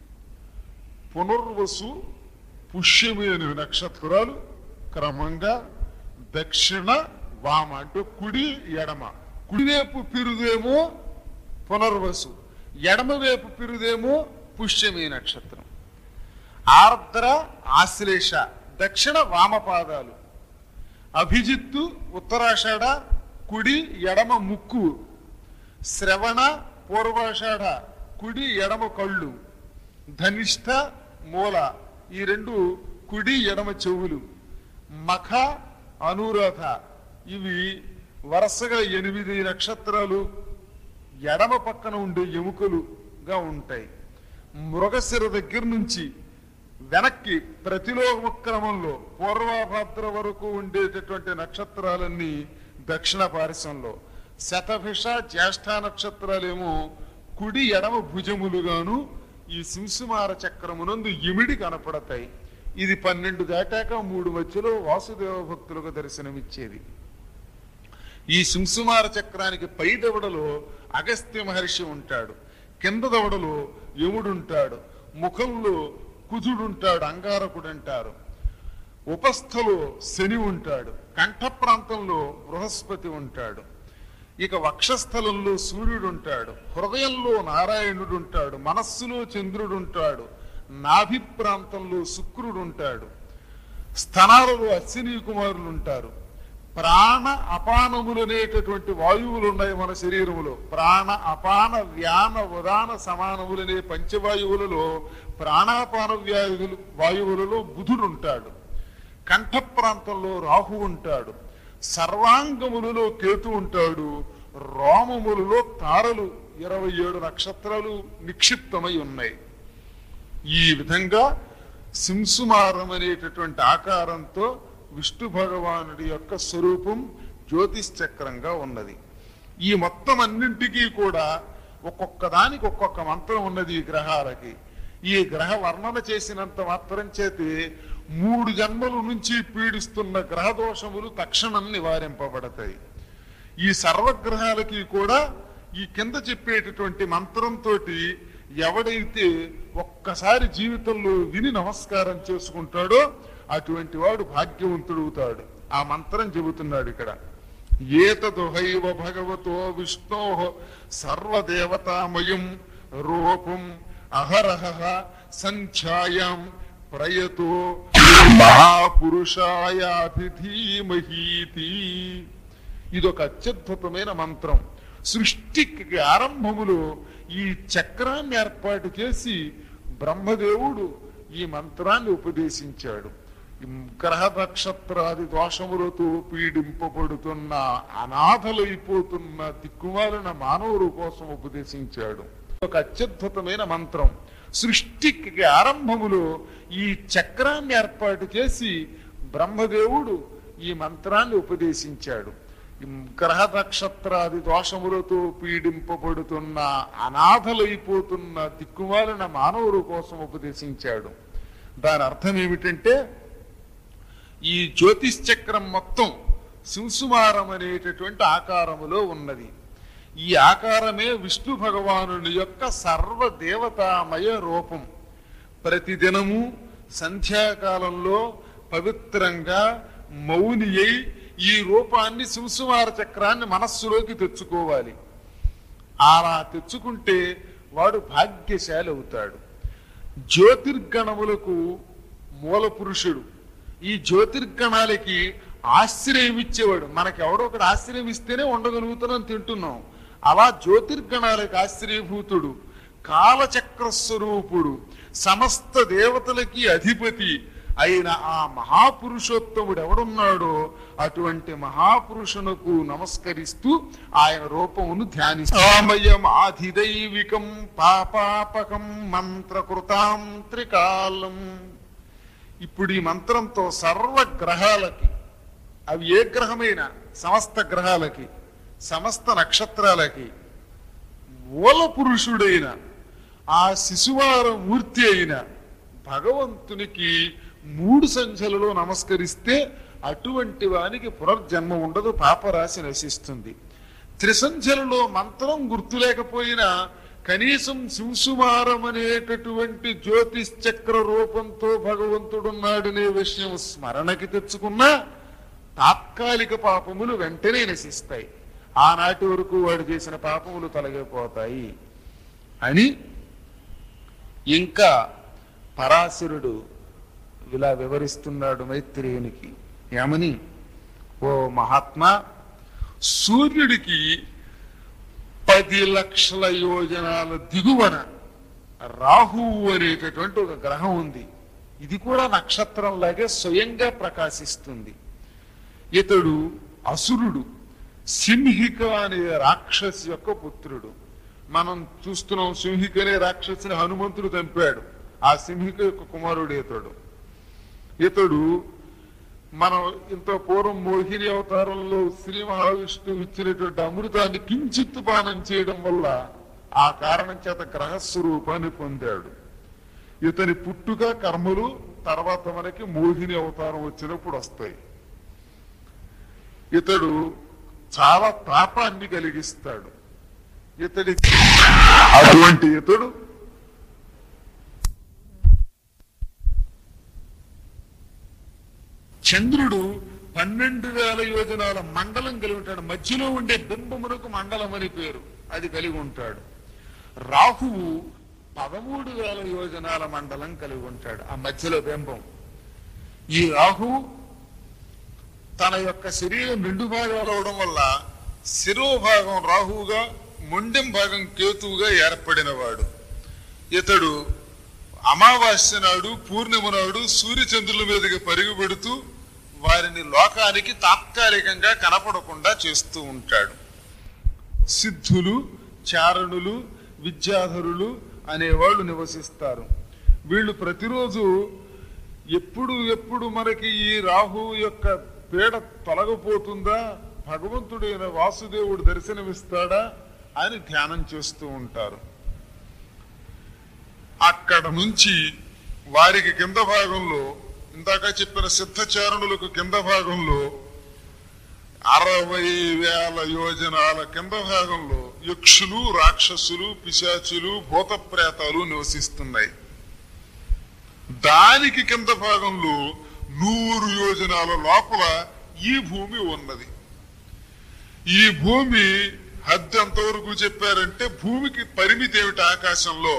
పునర్వసు పుష్యమి అనే నక్షత్రాలు క్రమంగా దక్షిణ వామ అంటే కుడి ఎడమ కుడివైపు పిరుదేమో పునర్వసు ఎడమవైపు పిరుదేమో పుష్యమి నక్షత్రం ఆర్ద్ర ఆశ్లేష దక్షిణ వామపాదాలు అభిజిత్తు ఉత్తరాషాఢ కుడి ఎడమ ముక్కు శ్రవణ పూర్వాషాఢ కుడి ఎడమ కళ్ళు ధనిష్ట మూల ఈ రెండు కుడి ఎడమ చెవులు మఖ అనురాధ ఇవి వరుసగా ఎనిమిది నక్షత్రాలు ఎడమ పక్కన ఉండే ఎముకలుగా ఉంటాయి మృగశిర దగ్గర నుంచి వెనక్కి ప్రతిలోమ క్రమంలో పూర్వభద్ర వరకు ఉండేటటువంటి నక్షత్రాలన్నీ దక్షిణ పారిశంలో శతభిష జ్యేష్ఠ నక్షత్రాలేమో కుడి ఎడమ భుజములుగాను ఈ సింసుమార చక్రమునందు ఇమిడి కనపడతాయి ఇది పన్నెండు దాటాక మూడు మధ్యలో వాసుదేవ భక్తులకు దర్శనమిచ్చేది ఈ సింసుమార చక్రానికి పై దవడలో అగస్త్య మహర్షి ఉంటాడు కింద దవడలో యముడుంటాడు ముఖంలో కుజుడుంటాడు అంగారకుడు అంటారు ఉపస్థలో శని ఉంటాడు కంఠ ప్రాంతంలో బృహస్పతి ఉంటాడు ఇక వక్షస్థలంలో సూర్యుడు ఉంటాడు హృదయంలో నారాయణుడు ఉంటాడు మనస్సులో చంద్రుడు ఉంటాడు నాభి ప్రాంతంలో శుక్రుడు ఉంటాడు స్థనాలలో అశ్విని కుమారులు ఉంటారు ప్రాణ అపానములు అనేటటువంటి వాయువులు ఉన్నాయి మన శరీరములో ప్రాణ అపాన వ్యాన ఉదాన సమానములనే పంచవాయువులలో ప్రాణాపాన వ్యాయువులు వాయువులలో బుధుడు ఉంటాడు కంఠ ప్రాంతంలో రాహు ఉంటాడు సర్వాంగములలో కేతు ఉంటాడు రోమములలో తారలు ఇరవై ఏడు నక్షత్రాలు నిక్షిప్తమై ఉన్నాయి ఈ విధంగా సింసుమారం అనేటటువంటి ఆకారంతో విష్ణు భగవానుడి యొక్క స్వరూపం జ్యోతిష్ చక్రంగా ఉన్నది ఈ మొత్తం అన్నింటికీ కూడా ఒక్కొక్క దానికి ఒక్కొక్క మంత్రం ఉన్నది ఈ గ్రహాలకి ఈ గ్రహ వర్ణన చేసినంత మాత్రం చేతి మూడు జన్మల నుంచి పీడిస్తున్న గ్రహ దోషములు తక్షణం నివారింపబడతాయి ఈ సర్వగ్రహాలకి కూడా ఈ కింద చెప్పేటటువంటి మంత్రంతో ఎవడైతే ఒక్కసారి జీవితంలో విని నమస్కారం చేసుకుంటాడో అటువంటి వాడు భాగ్యవంతుడవుతాడు ఆ మంత్రం చెబుతున్నాడు ఇక్కడ ఏతదుహైవ భగవతో విష్ణో సర్వదేవతామయం రూపం అహరహ సంఖ్యాయాం ప్రయతో మహాపురుషాయాభిధీమహీతి ఇదొక అత్యద్భుతమైన మంత్రం సృష్టికి ఆరంభములో ఈ చక్రాన్ని ఏర్పాటు చేసి బ్రహ్మదేవుడు ఈ మంత్రాన్ని ఉపదేశించాడు ఈ గ్రహ నక్షత్రాది దోషములతో పీడింపబడుతున్న అనాథలైపోతున్న దిక్కుమాలిన మానవుల కోసం ఉపదేశించాడు ఒక అత్యద్భుతమైన మంత్రం సృష్టికి ఆరంభములో ఈ చక్రాన్ని ఏర్పాటు చేసి బ్రహ్మదేవుడు ఈ మంత్రాన్ని ఉపదేశించాడు ఈ గ్రహ నక్షత్రాది దోషములతో పీడింపబడుతున్న అనాథలైపోతున్న దిక్కుమాలిన మానవుల కోసం ఉపదేశించాడు దాని అర్థం ఏమిటంటే ఈ జ్యోతిష్ చక్రం మొత్తం శింసుమారం అనేటటువంటి ఆకారములో ఉన్నది ఈ ఆకారమే విష్ణు భగవానుని యొక్క సర్వదేవతామయ రూపం ప్రతిదినము సంధ్యాకాలంలో పవిత్రంగా మౌని అయి ఈ రూపాన్ని శివసుమార చక్రాన్ని మనస్సులోకి తెచ్చుకోవాలి అలా తెచ్చుకుంటే వాడు భాగ్యశాలి అవుతాడు జ్యోతిర్గణములకు మూల పురుషుడు ఈ జ్యోతిర్గణాలకి ఆశ్రయం ఇచ్చేవాడు మనకి ఎవడో ఒకటి ఆశ్రయం ఇస్తేనే ఉండగలుగుతున్నాం తింటున్నాం అలా జ్యోతిర్గణాలకు ఆశ్రయభూతుడు కాలచక్ర స్వరూపుడు సమస్త దేవతలకి అధిపతి అయిన ఆ మహాపురుషోత్తముడు ఎవడున్నాడో అటువంటి మహాపురుషునకు నమస్కరిస్తూ ఆయన రూపమును ధ్యానిస్తామయం ఆధిదైవికం పాపాపకం మంత్రకృతాం త్రికాలం ఇప్పుడు ఈ మంత్రంతో సర్వ గ్రహాలకి అవి ఏ గ్రహమైన సమస్త గ్రహాలకి సమస్త నక్షత్రాలకి మూల పురుషుడైన ఆ శిశువార మూర్తి అయిన భగవంతునికి మూడు సంఖ్యలలో నమస్కరిస్తే అటువంటి వానికి పునర్జన్మ ఉండదు పాపరాశి నశిస్తుంది త్రిసంఖ్యలలో మంత్రం గుర్తు లేకపోయినా కనీసం శివసుమారం అనేటటువంటి జ్యోతిష్ చక్ర రూపంతో భగవంతుడున్నాడనే విషయం స్మరణకి తెచ్చుకున్నా తాత్కాలిక పాపములు వెంటనే నశిస్తాయి ఆనాటి వరకు వాడు చేసిన పాపములు తొలగిపోతాయి అని ఇంకా పరాశరుడు ఇలా వివరిస్తున్నాడు మైత్రేయునికి ఏమని ఓ మహాత్మా సూర్యుడికి పది లక్షల యోజనాల దిగువన రాహువు అనేటటువంటి ఒక గ్రహం ఉంది ఇది కూడా నక్షత్రంలాగే స్వయంగా ప్రకాశిస్తుంది ఇతడు అసురుడు సింహిక అనే రాక్షసి యొక్క పుత్రుడు మనం చూస్తున్నాం సింహిక అనే రాక్షసిని హనుమంతుడు చంపాడు ఆ సింహిక యొక్క కుమారుడు ఇతడు ఇతడు మనం ఇంత పూర్వం మోహిని అవతారంలో శ్రీ మహావిష్ణువు ఇచ్చినటువంటి అమృతాన్ని కించిత్తు పానం చేయడం వల్ల ఆ కారణం చేత గ్రహస్వరూపాన్ని పొందాడు ఇతని పుట్టుక కర్మలు తర్వాత మనకి మోహిని అవతారం వచ్చినప్పుడు వస్తాయి ఇతడు చాలా తాపాన్ని కలిగిస్తాడు ఇతడి అటువంటి ఇతడు చంద్రుడు పన్నెండు వేల యోజనాల మండలం కలిగి ఉంటాడు మధ్యలో ఉండే బింబమునకు మండలం అని పేరు అది కలిగి ఉంటాడు రాహువు పదమూడు వేల యోజనాల మండలం కలిగి ఉంటాడు ఆ మధ్యలో బింబం ఈ రాహువు తన యొక్క శరీరం రెండు భాగాలు అవడం వల్ల శిరోభాగం రాహువుగా మొండెం భాగం కేతువుగా ఏర్పడినవాడు ఇతడు అమావాస్య నాడు పూర్ణిమ నాడు సూర్యచంద్రుల మీదకి పరుగు పెడుతూ వారిని లోకానికి తాత్కాలికంగా కనపడకుండా చేస్తూ ఉంటాడు సిద్ధులు చారణులు విద్యాధరులు అనేవాళ్ళు నివసిస్తారు వీళ్ళు ప్రతిరోజు ఎప్పుడు ఎప్పుడు మనకి ఈ రాహు యొక్క పీడ తొలగపోతుందా భగవంతుడైన వాసుదేవుడు దర్శనమిస్తాడా అని ధ్యానం చేస్తూ ఉంటారు అక్కడ నుంచి వారికి కింద భాగంలో ఇందాక చెప్పిన సిద్ధచారణులకు కింద భాగంలో అరవై వేల యోజనాల కింద భాగంలో యక్షులు రాక్షసులు పిశాచులు భూత ప్రేతాలు నివసిస్తున్నాయి దానికి కింద భాగంలో నూరు యోజనాల లోపల ఈ భూమి ఉన్నది ఈ భూమి హద్దు ఎంతవరకు చెప్పారంటే భూమికి పరిమితి ఏమిటి ఆకాశంలో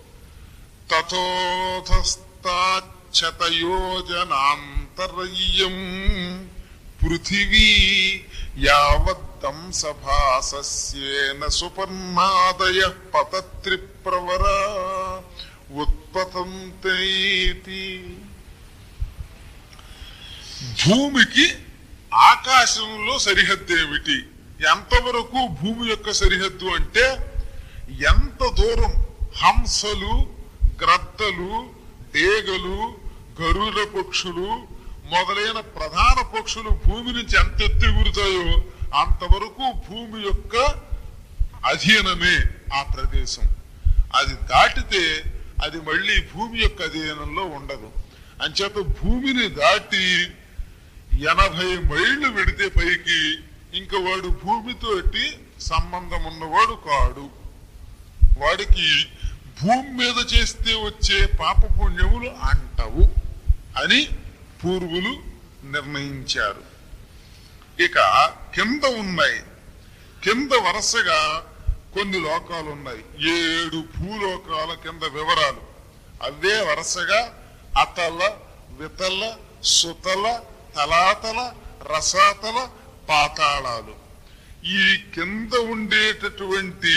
తథోధస్తాచతయోజనాంతరయ్యం పృథివీ యావద్దం సభాసస్యేన సుపర్ణాదయ పతత్రిప్రవర ఉత్పతంతైతి భూమికి ఆకాశంలో సరిహద్దు ఏమిటి ఎంతవరకు భూమి యొక్క సరిహద్దు అంటే ఎంత దూరం హంసలు గ్రద్దలు డేగలు గరుడ పక్షులు మొదలైన ప్రధాన పక్షులు భూమి నుంచి ఎంత ఎత్తు ఎగురుతాయో అంతవరకు భూమి యొక్క అధీనమే ఆ ప్రదేశం అది దాటితే అది మళ్ళీ భూమి యొక్క అధీనంలో ఉండదు అంచేత భూమిని దాటి ఎనభై మైళ్ళు పెడితే పైకి ఇంకా వాడు భూమితోటి సంబంధం ఉన్నవాడు కాడు వాడికి భూమి మీద చేస్తే వచ్చే పాప పుణ్యములు అంటవు అని పూర్వులు నిర్ణయించారు ఇక కింద ఉన్నాయి కింద వరుసగా కొన్ని లోకాలు ఉన్నాయి ఏడు భూలోకాల కింద వివరాలు అవే వరుసగా అతల వితల సుతల తలాతల రసాతల పాతాళాలు ఈ కింద ఉండేటటువంటి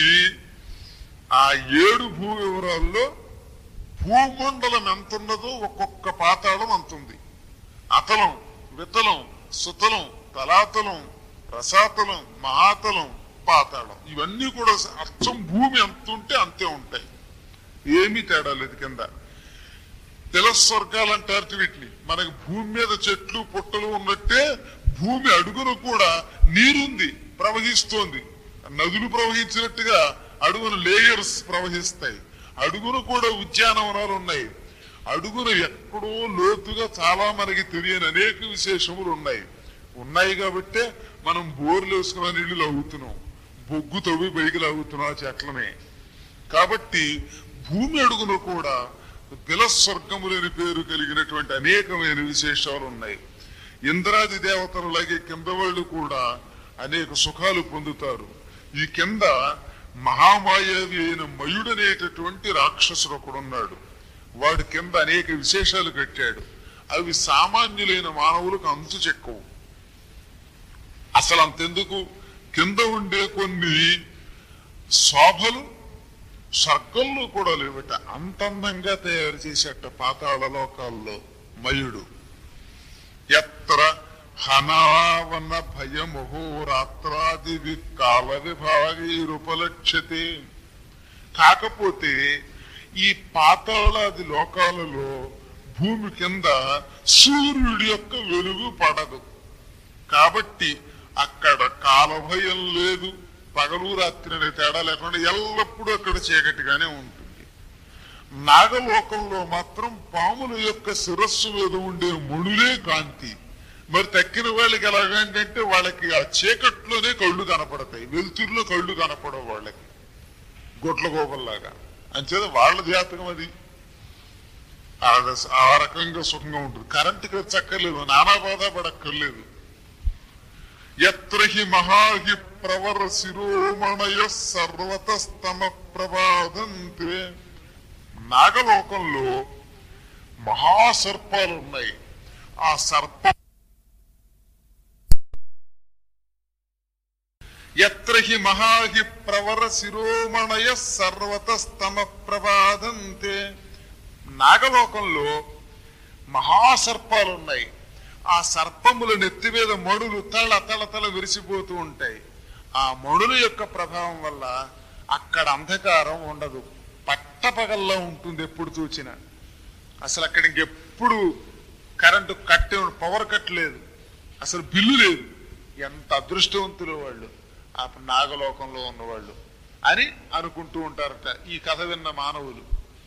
ఆ ఏడు భూ వివరాల్లో భూమండలం ఎంత ఉన్నదో ఒక్కొక్క పాతాళం అంతుంది అతలం వితలం సుతలం తలాతలం రసాతలం మహాతలం పాతాళం ఇవన్నీ కూడా అచ్చం భూమి ఎంత ఉంటే అంతే ఉంటాయి ఏమీ తేడా లేదు కింద తిలస్వర్గాలు అంటారు వీటిని మనకి భూమి మీద చెట్లు పుట్టలు ఉన్నట్టే భూమి అడుగున కూడా నీరుంది ప్రవహిస్తోంది నదులు ప్రవహించినట్టుగా అడుగున లేయర్స్ ప్రవహిస్తాయి అడుగున కూడా ఉద్యానవనాలు ఉన్నాయి అడుగున ఎక్కడో లోతుగా చాలా మనకి తెలియని అనేక విశేషములు ఉన్నాయి ఉన్నాయి కాబట్టే మనం బోర్లు వేసుకున్న నీళ్లు లాగుతున్నాం బొగ్గు తవ్వి పైకి లాగుతున్నాం ఆ చెట్లనే కాబట్టి భూమి అడుగున కూడా బిలస్వర్గములని పేరు కలిగినటువంటి అనేకమైన విశేషాలు ఉన్నాయి ఇంద్రాది దేవతలలాగే కింద వాళ్ళు కూడా అనేక సుఖాలు పొందుతారు ఈ కింద మహామాయావి అయిన మయుడనేటటువంటి రాక్షసుడు ఒకడున్నాడు వాడి కింద అనేక విశేషాలు కట్టాడు అవి సామాన్యులైన మానవులకు అంతు చెక్కవు అసలు అంతెందుకు కింద ఉండే కొన్ని శోభలు స్వర్గంలో కూడా లేవట అంత అందంగా తయారు చేసేట పాతాళ లోకాల్లో మయుడు ఎత్ర హనావన భయముహోరాత్రాది కాల విభాగీరుపలక్ష్యతే కాకపోతే ఈ పాతాళాది లోకాలలో భూమి కింద సూర్యుడి యొక్క వెలుగు పడదు కాబట్టి అక్కడ కాలభయం లేదు పగలు రాత్రి అనే తేడా లేకుండా ఎల్లప్పుడూ అక్కడ చీకటిగానే ఉంటుంది నాగలోకంలో మాత్రం పాముల యొక్క శిరస్సు మీద ఉండే ముడులే కాంతి మరి తక్కిన వాళ్ళకి ఎలాగంటే వాళ్ళకి ఆ చీకట్లోనే కళ్ళు కనపడతాయి వెలుతురులో కళ్ళు కనపడవు వాళ్ళకి గొడ్ల గోపల్లాగా అంచేత వాళ్ళ జాతకం అది ఆ- ఆ రకంగా సుఖంగా ఉంటుంది కరెంటుకి చక్కర్లేదు నానా బాధ పడక్కర్లేదు ఎత్ర హి మహాహి ప్రవర శిరోమణయ సర్వతస్తమ ప్రభాదంతే నాగలోకంలో మహాసర్పాలు ఉన్నాయి ఆ సర్ప ఎత్ర హి మహాహి ప్రవర శిరోమణయ సర్వతస్తమ ప్రభాదంతే నాగలోకంలో మహాసర్పాలు ఉన్నాయి ఆ సర్పముల నెత్తి మీద మడులు తల తల తల విరిసిపోతూ ఉంటాయి ఆ మడుల యొక్క ప్రభావం వల్ల అక్కడ అంధకారం ఉండదు పట్టపగల్లా ఉంటుంది ఎప్పుడు చూచినా అసలు అక్కడ ఇంకెప్పుడు కరెంటు కట్ పవర్ కట్ లేదు అసలు బిల్లు లేదు ఎంత అదృష్టవంతులు వాళ్ళు ఆ నాగలోకంలో ఉన్నవాళ్ళు అని అనుకుంటూ ఉంటారట ఈ కథ విన్న మానవులు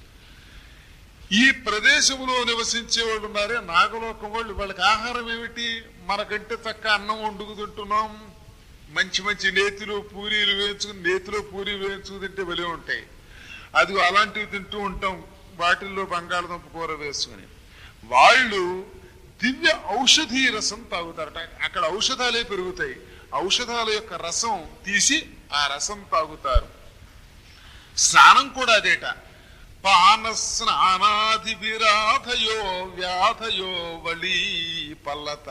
ఈ ప్రదేశంలో నివసించే వాళ్ళు ఉన్నారే నాగలోకం వాళ్ళు వాళ్ళకి ఆహారం ఏమిటి మనకంటే చక్క అన్నం వండుకుతుంటున్నాం మంచి మంచి నేతిలో పూరీలు వేయించుకుని నేతిలో పూరీ వేయించుకు తింటే వెలే ఉంటాయి అది అలాంటివి తింటూ ఉంటాం వాటిల్లో బంగాళదుంప కూర వేసుకుని వాళ్ళు దివ్య ఔషధీ రసం తాగుతారట అక్కడ ఔషధాలే పెరుగుతాయి ఔషధాల యొక్క రసం తీసి ఆ రసం తాగుతారు స్నానం కూడా అదేట పాన స్నానాది విరాధయో వ్యాధయో వళీ పల్లత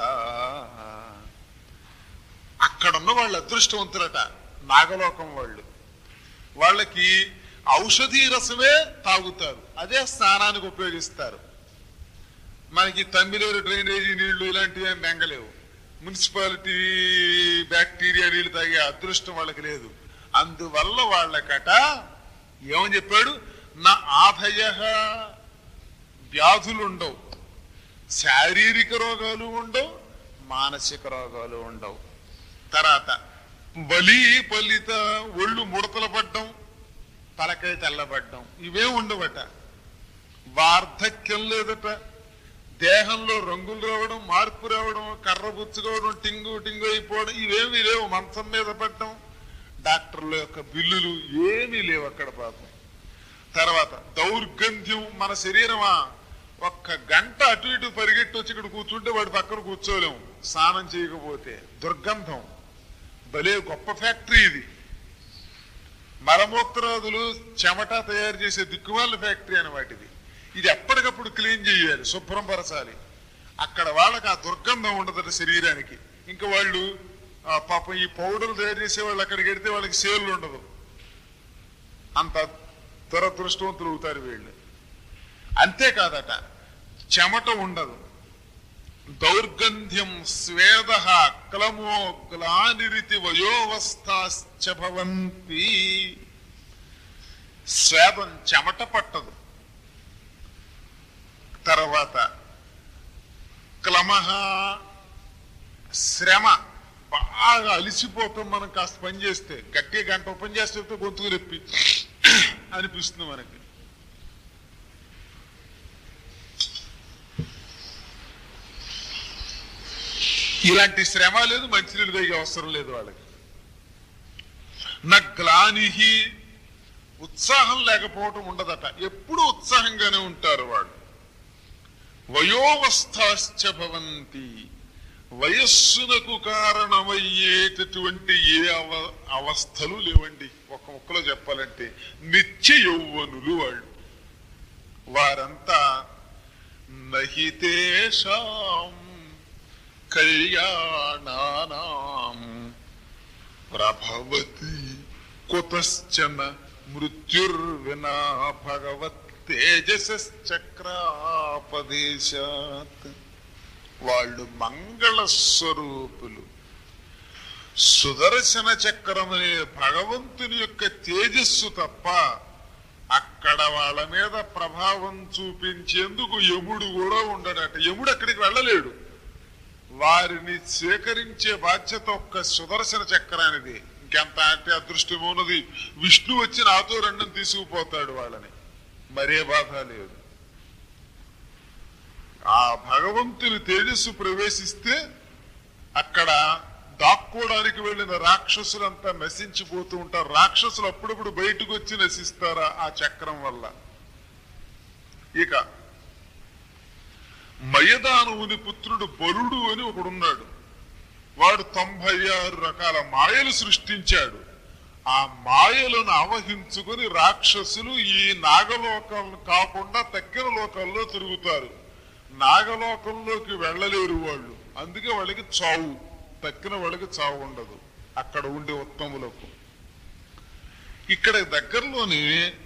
అక్కడున్న వాళ్ళు అదృష్టవంతులట నాగలోకం వాళ్ళు వాళ్ళకి ఔషధీ రసమే తాగుతారు అదే స్నానానికి ఉపయోగిస్తారు మనకి తమ్మిలేరు డ్రైనేజీ నీళ్లు ఇలాంటివి ఏం బెంగలేవు మున్సిపాలిటీ బ్యాక్టీరియా నీళ్లు తాగే అదృష్టం వాళ్ళకి లేదు అందువల్ల వాళ్ళకట ఏమని చెప్పాడు నా ఆధయ వ్యాధులు ఉండవు శారీరక రోగాలు ఉండవు మానసిక రోగాలు ఉండవు తర్వాత బలి పలిత ఒళ్ళు ముడతలు పడ్డం తలకాయ తెల్లబడ్డం ఇవే ఉండవట వార్ధక్యం లేదట దేహంలో రంగులు రావడం మార్పు రావడం కర్ర బుచ్చుకోవడం టింగు టింగు అయిపోవడం ఇవేమి లేవు మంచం మీద పడ్డం డాక్టర్ల యొక్క బిల్లులు ఏమీ లేవు అక్కడ పాపం తర్వాత దౌర్గంధ్యం మన శరీరమా ఒక్క గంట అటు ఇటు పరిగెట్టి వచ్చి ఇక్కడ కూర్చుంటే వాడి పక్కన కూర్చోలేము స్నానం చేయకపోతే దుర్గంధం భలే గొప్ప ఫ్యాక్టరీ ఇది మలమూత్రాదులు చెమట తయారు చేసే దిక్కుమాల ఫ్యాక్టరీ అని వాటిది ఇది ఎప్పటికప్పుడు క్లీన్ చేయాలి శుభ్రం పరచాలి అక్కడ వాళ్ళకి ఆ దుర్గంధం ఉండదట శరీరానికి ఇంకా వాళ్ళు ఆ పాపం ఈ పౌడర్లు తయారు చేసే వాళ్ళు అక్కడికి వెడితే వాళ్ళకి సేలు ఉండదు అంత దురదృష్టవంతులు అవుతారు వీళ్ళు అంతేకాదట చెమట ఉండదు దౌర్గంధ్యం స్వేద క్లమో గ్లానిరితి వయోవస్థాశ్చ భవంతి స్వేదం చెమట పట్టదు తర్వాత క్లమహ శ్రమ బాగా అలిసిపోతాం మనం కాస్త పని చేస్తే గట్టి గంట పని చేస్తే గొంతుకు నొప్పి అనిపిస్తుంది మనకి ఇలాంటి శ్రమ లేదు మంచినీళ్ళు తాగే అవసరం లేదు వాళ్ళకి నగ్లానిహి ఉత్సాహం లేకపోవటం ఉండదట ఎప్పుడు ఉత్సాహంగానే ఉంటారు వాళ్ళు వయోవస్థాశ్చ భవంతి వయస్సునకు కారణమయ్యేటటువంటి ఏ అవ అవస్థలు లేవండి ఒక ముక్కలో చెప్పాలంటే నిత్య యౌవనులు వాళ్ళు వారంతా నహితేషాం కళ్యాణానాం ప్రభవతి కుతశ్చన మృత్యుర్వినా భగవత్ తేజసచక్రాపదేశాత్ వాళ్ళు మంగళ స్వరూపులు సుదర్శన చక్రం అనే భగవంతుని యొక్క తేజస్సు తప్ప అక్కడ వాళ్ళ మీద ప్రభావం చూపించేందుకు యముడు కూడా ఉండడట యముడు అక్కడికి వెళ్ళలేడు వారిని స్వీకరించే బాధ్యత ఒక్క సుదర్శన చక్రానిది ఇంకెంత అంటే అదృష్టం ఉన్నది విష్ణు వచ్చి నాతో రెండం తీసుకుపోతాడు వాళ్ళని మరే బాధ లేదు ఆ భగవంతుని తేజస్సు ప్రవేశిస్తే అక్కడ దాక్కోవడానికి వెళ్ళిన రాక్షసులంతా నశించిపోతూ ఉంటారు రాక్షసులు అప్పుడప్పుడు బయటకు వచ్చి నశిస్తారా ఆ చక్రం వల్ల ఇక మయదానవుని పుత్రుడు బలుడు అని ఒకడున్నాడు వాడు తొంభై ఆరు రకాల మాయలు సృష్టించాడు ఆ మాయలను ఆవహించుకుని రాక్షసులు ఈ నాగలోకాలను కాకుండా తక్కిన లోకాల్లో తిరుగుతారు నాగలోకంలోకి వెళ్ళలేరు వాళ్ళు అందుకే వాళ్ళకి చావు తక్కిన వాళ్ళకి చావు ఉండదు అక్కడ ఉండే ఉత్తములకు ఇక్కడ దగ్గరలోనే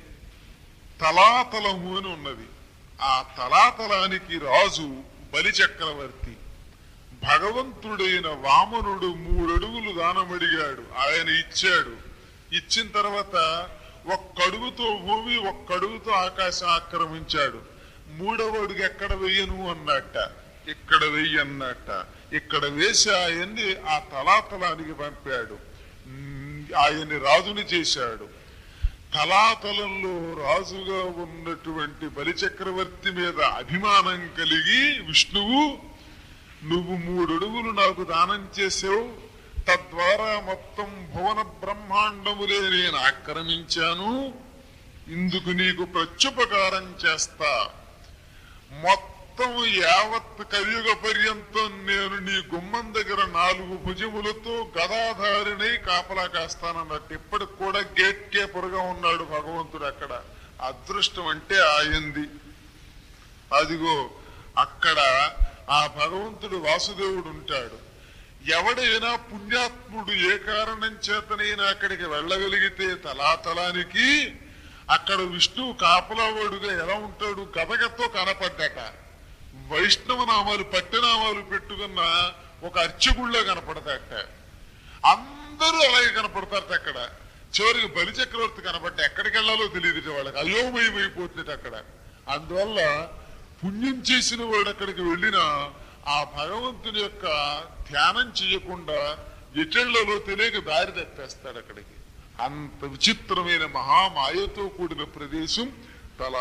తలాతలము అని ఉన్నది ఆ తలాతలానికి రాజు బలి చక్రవర్తి భగవంతుడైన వామనుడు మూడడుగులు దానమడిగాడు ఆయన ఇచ్చాడు ఇచ్చిన తర్వాత ఒక్కడుగుతో భూమి ఒక్కడుగుతో ఆకాశం ఆక్రమించాడు మూడవ అడుగు ఎక్కడ వెయ్యను అన్నట్ట ఇక్కడ వెయ్యి అన్నట్ట ఇక్కడ వేసి ఆయన్ని ఆ తలాతలానికి పంపాడు ఉమ్, ఆయన్ని రాజుని చేశాడు తలాతలంలో రాజుగా ఉన్నటువంటి బలిచక్రవర్తి మీద అభిమానం కలిగి విష్ణువు నువ్వు మూడడుగులు నాకు దానం చేసావు తద్వారా మొత్తం భువన బ్రహ్మాండములే నేను ఆక్రమించాను ఇందుకు నీకు ప్రత్యుపకారం చేస్తా మొత్తం యావత్ కలియుగ పర్యంతం నేను నీ గుమ్మం దగ్గర నాలుగు భుజములతో గదాధారినై కాపలా కాస్తానన్నట్టు ఇప్పటికి కూడా గేట్ కీపర్గా ఉన్నాడు భగవంతుడు అక్కడ అదృష్టం అంటే ఆయంది అదిగో అక్కడ ఆ భగవంతుడు వాసుదేవుడు ఉంటాడు ఎవడైనా పుణ్యాత్ముడు ఏ కారణం చేతనైనా అక్కడికి వెళ్ళగలిగితే తలాతలానికి అక్కడ విష్ణువు కాపలావాడుగా ఎలా ఉంటాడు గదగతో కనపడ్డట వైష్ణవ నామాలు పట్టినామాలు పెట్టుకున్న ఒక అర్చకుళ్ళ కనపడతాట అందరూ అలాగే కనపడతారట అక్కడ చివరికి బలి చక్రవర్తి కనపడ్డ ఎక్కడికి వెళ్ళాలో తెలియదు వాళ్ళకి అయోమయం అయిపోతుంది అక్కడ అందువల్ల పుణ్యం చేసిన వాడు అక్కడికి వెళ్ళినా ఆ భగవంతుని యొక్క ధ్యానం చేయకుండా ఎటళ్లలో తెలియక దారి తప్పేస్తాడు అక్కడికి అంత విచిత్రమైన మహామాయతో కూడిన ప్రదేశం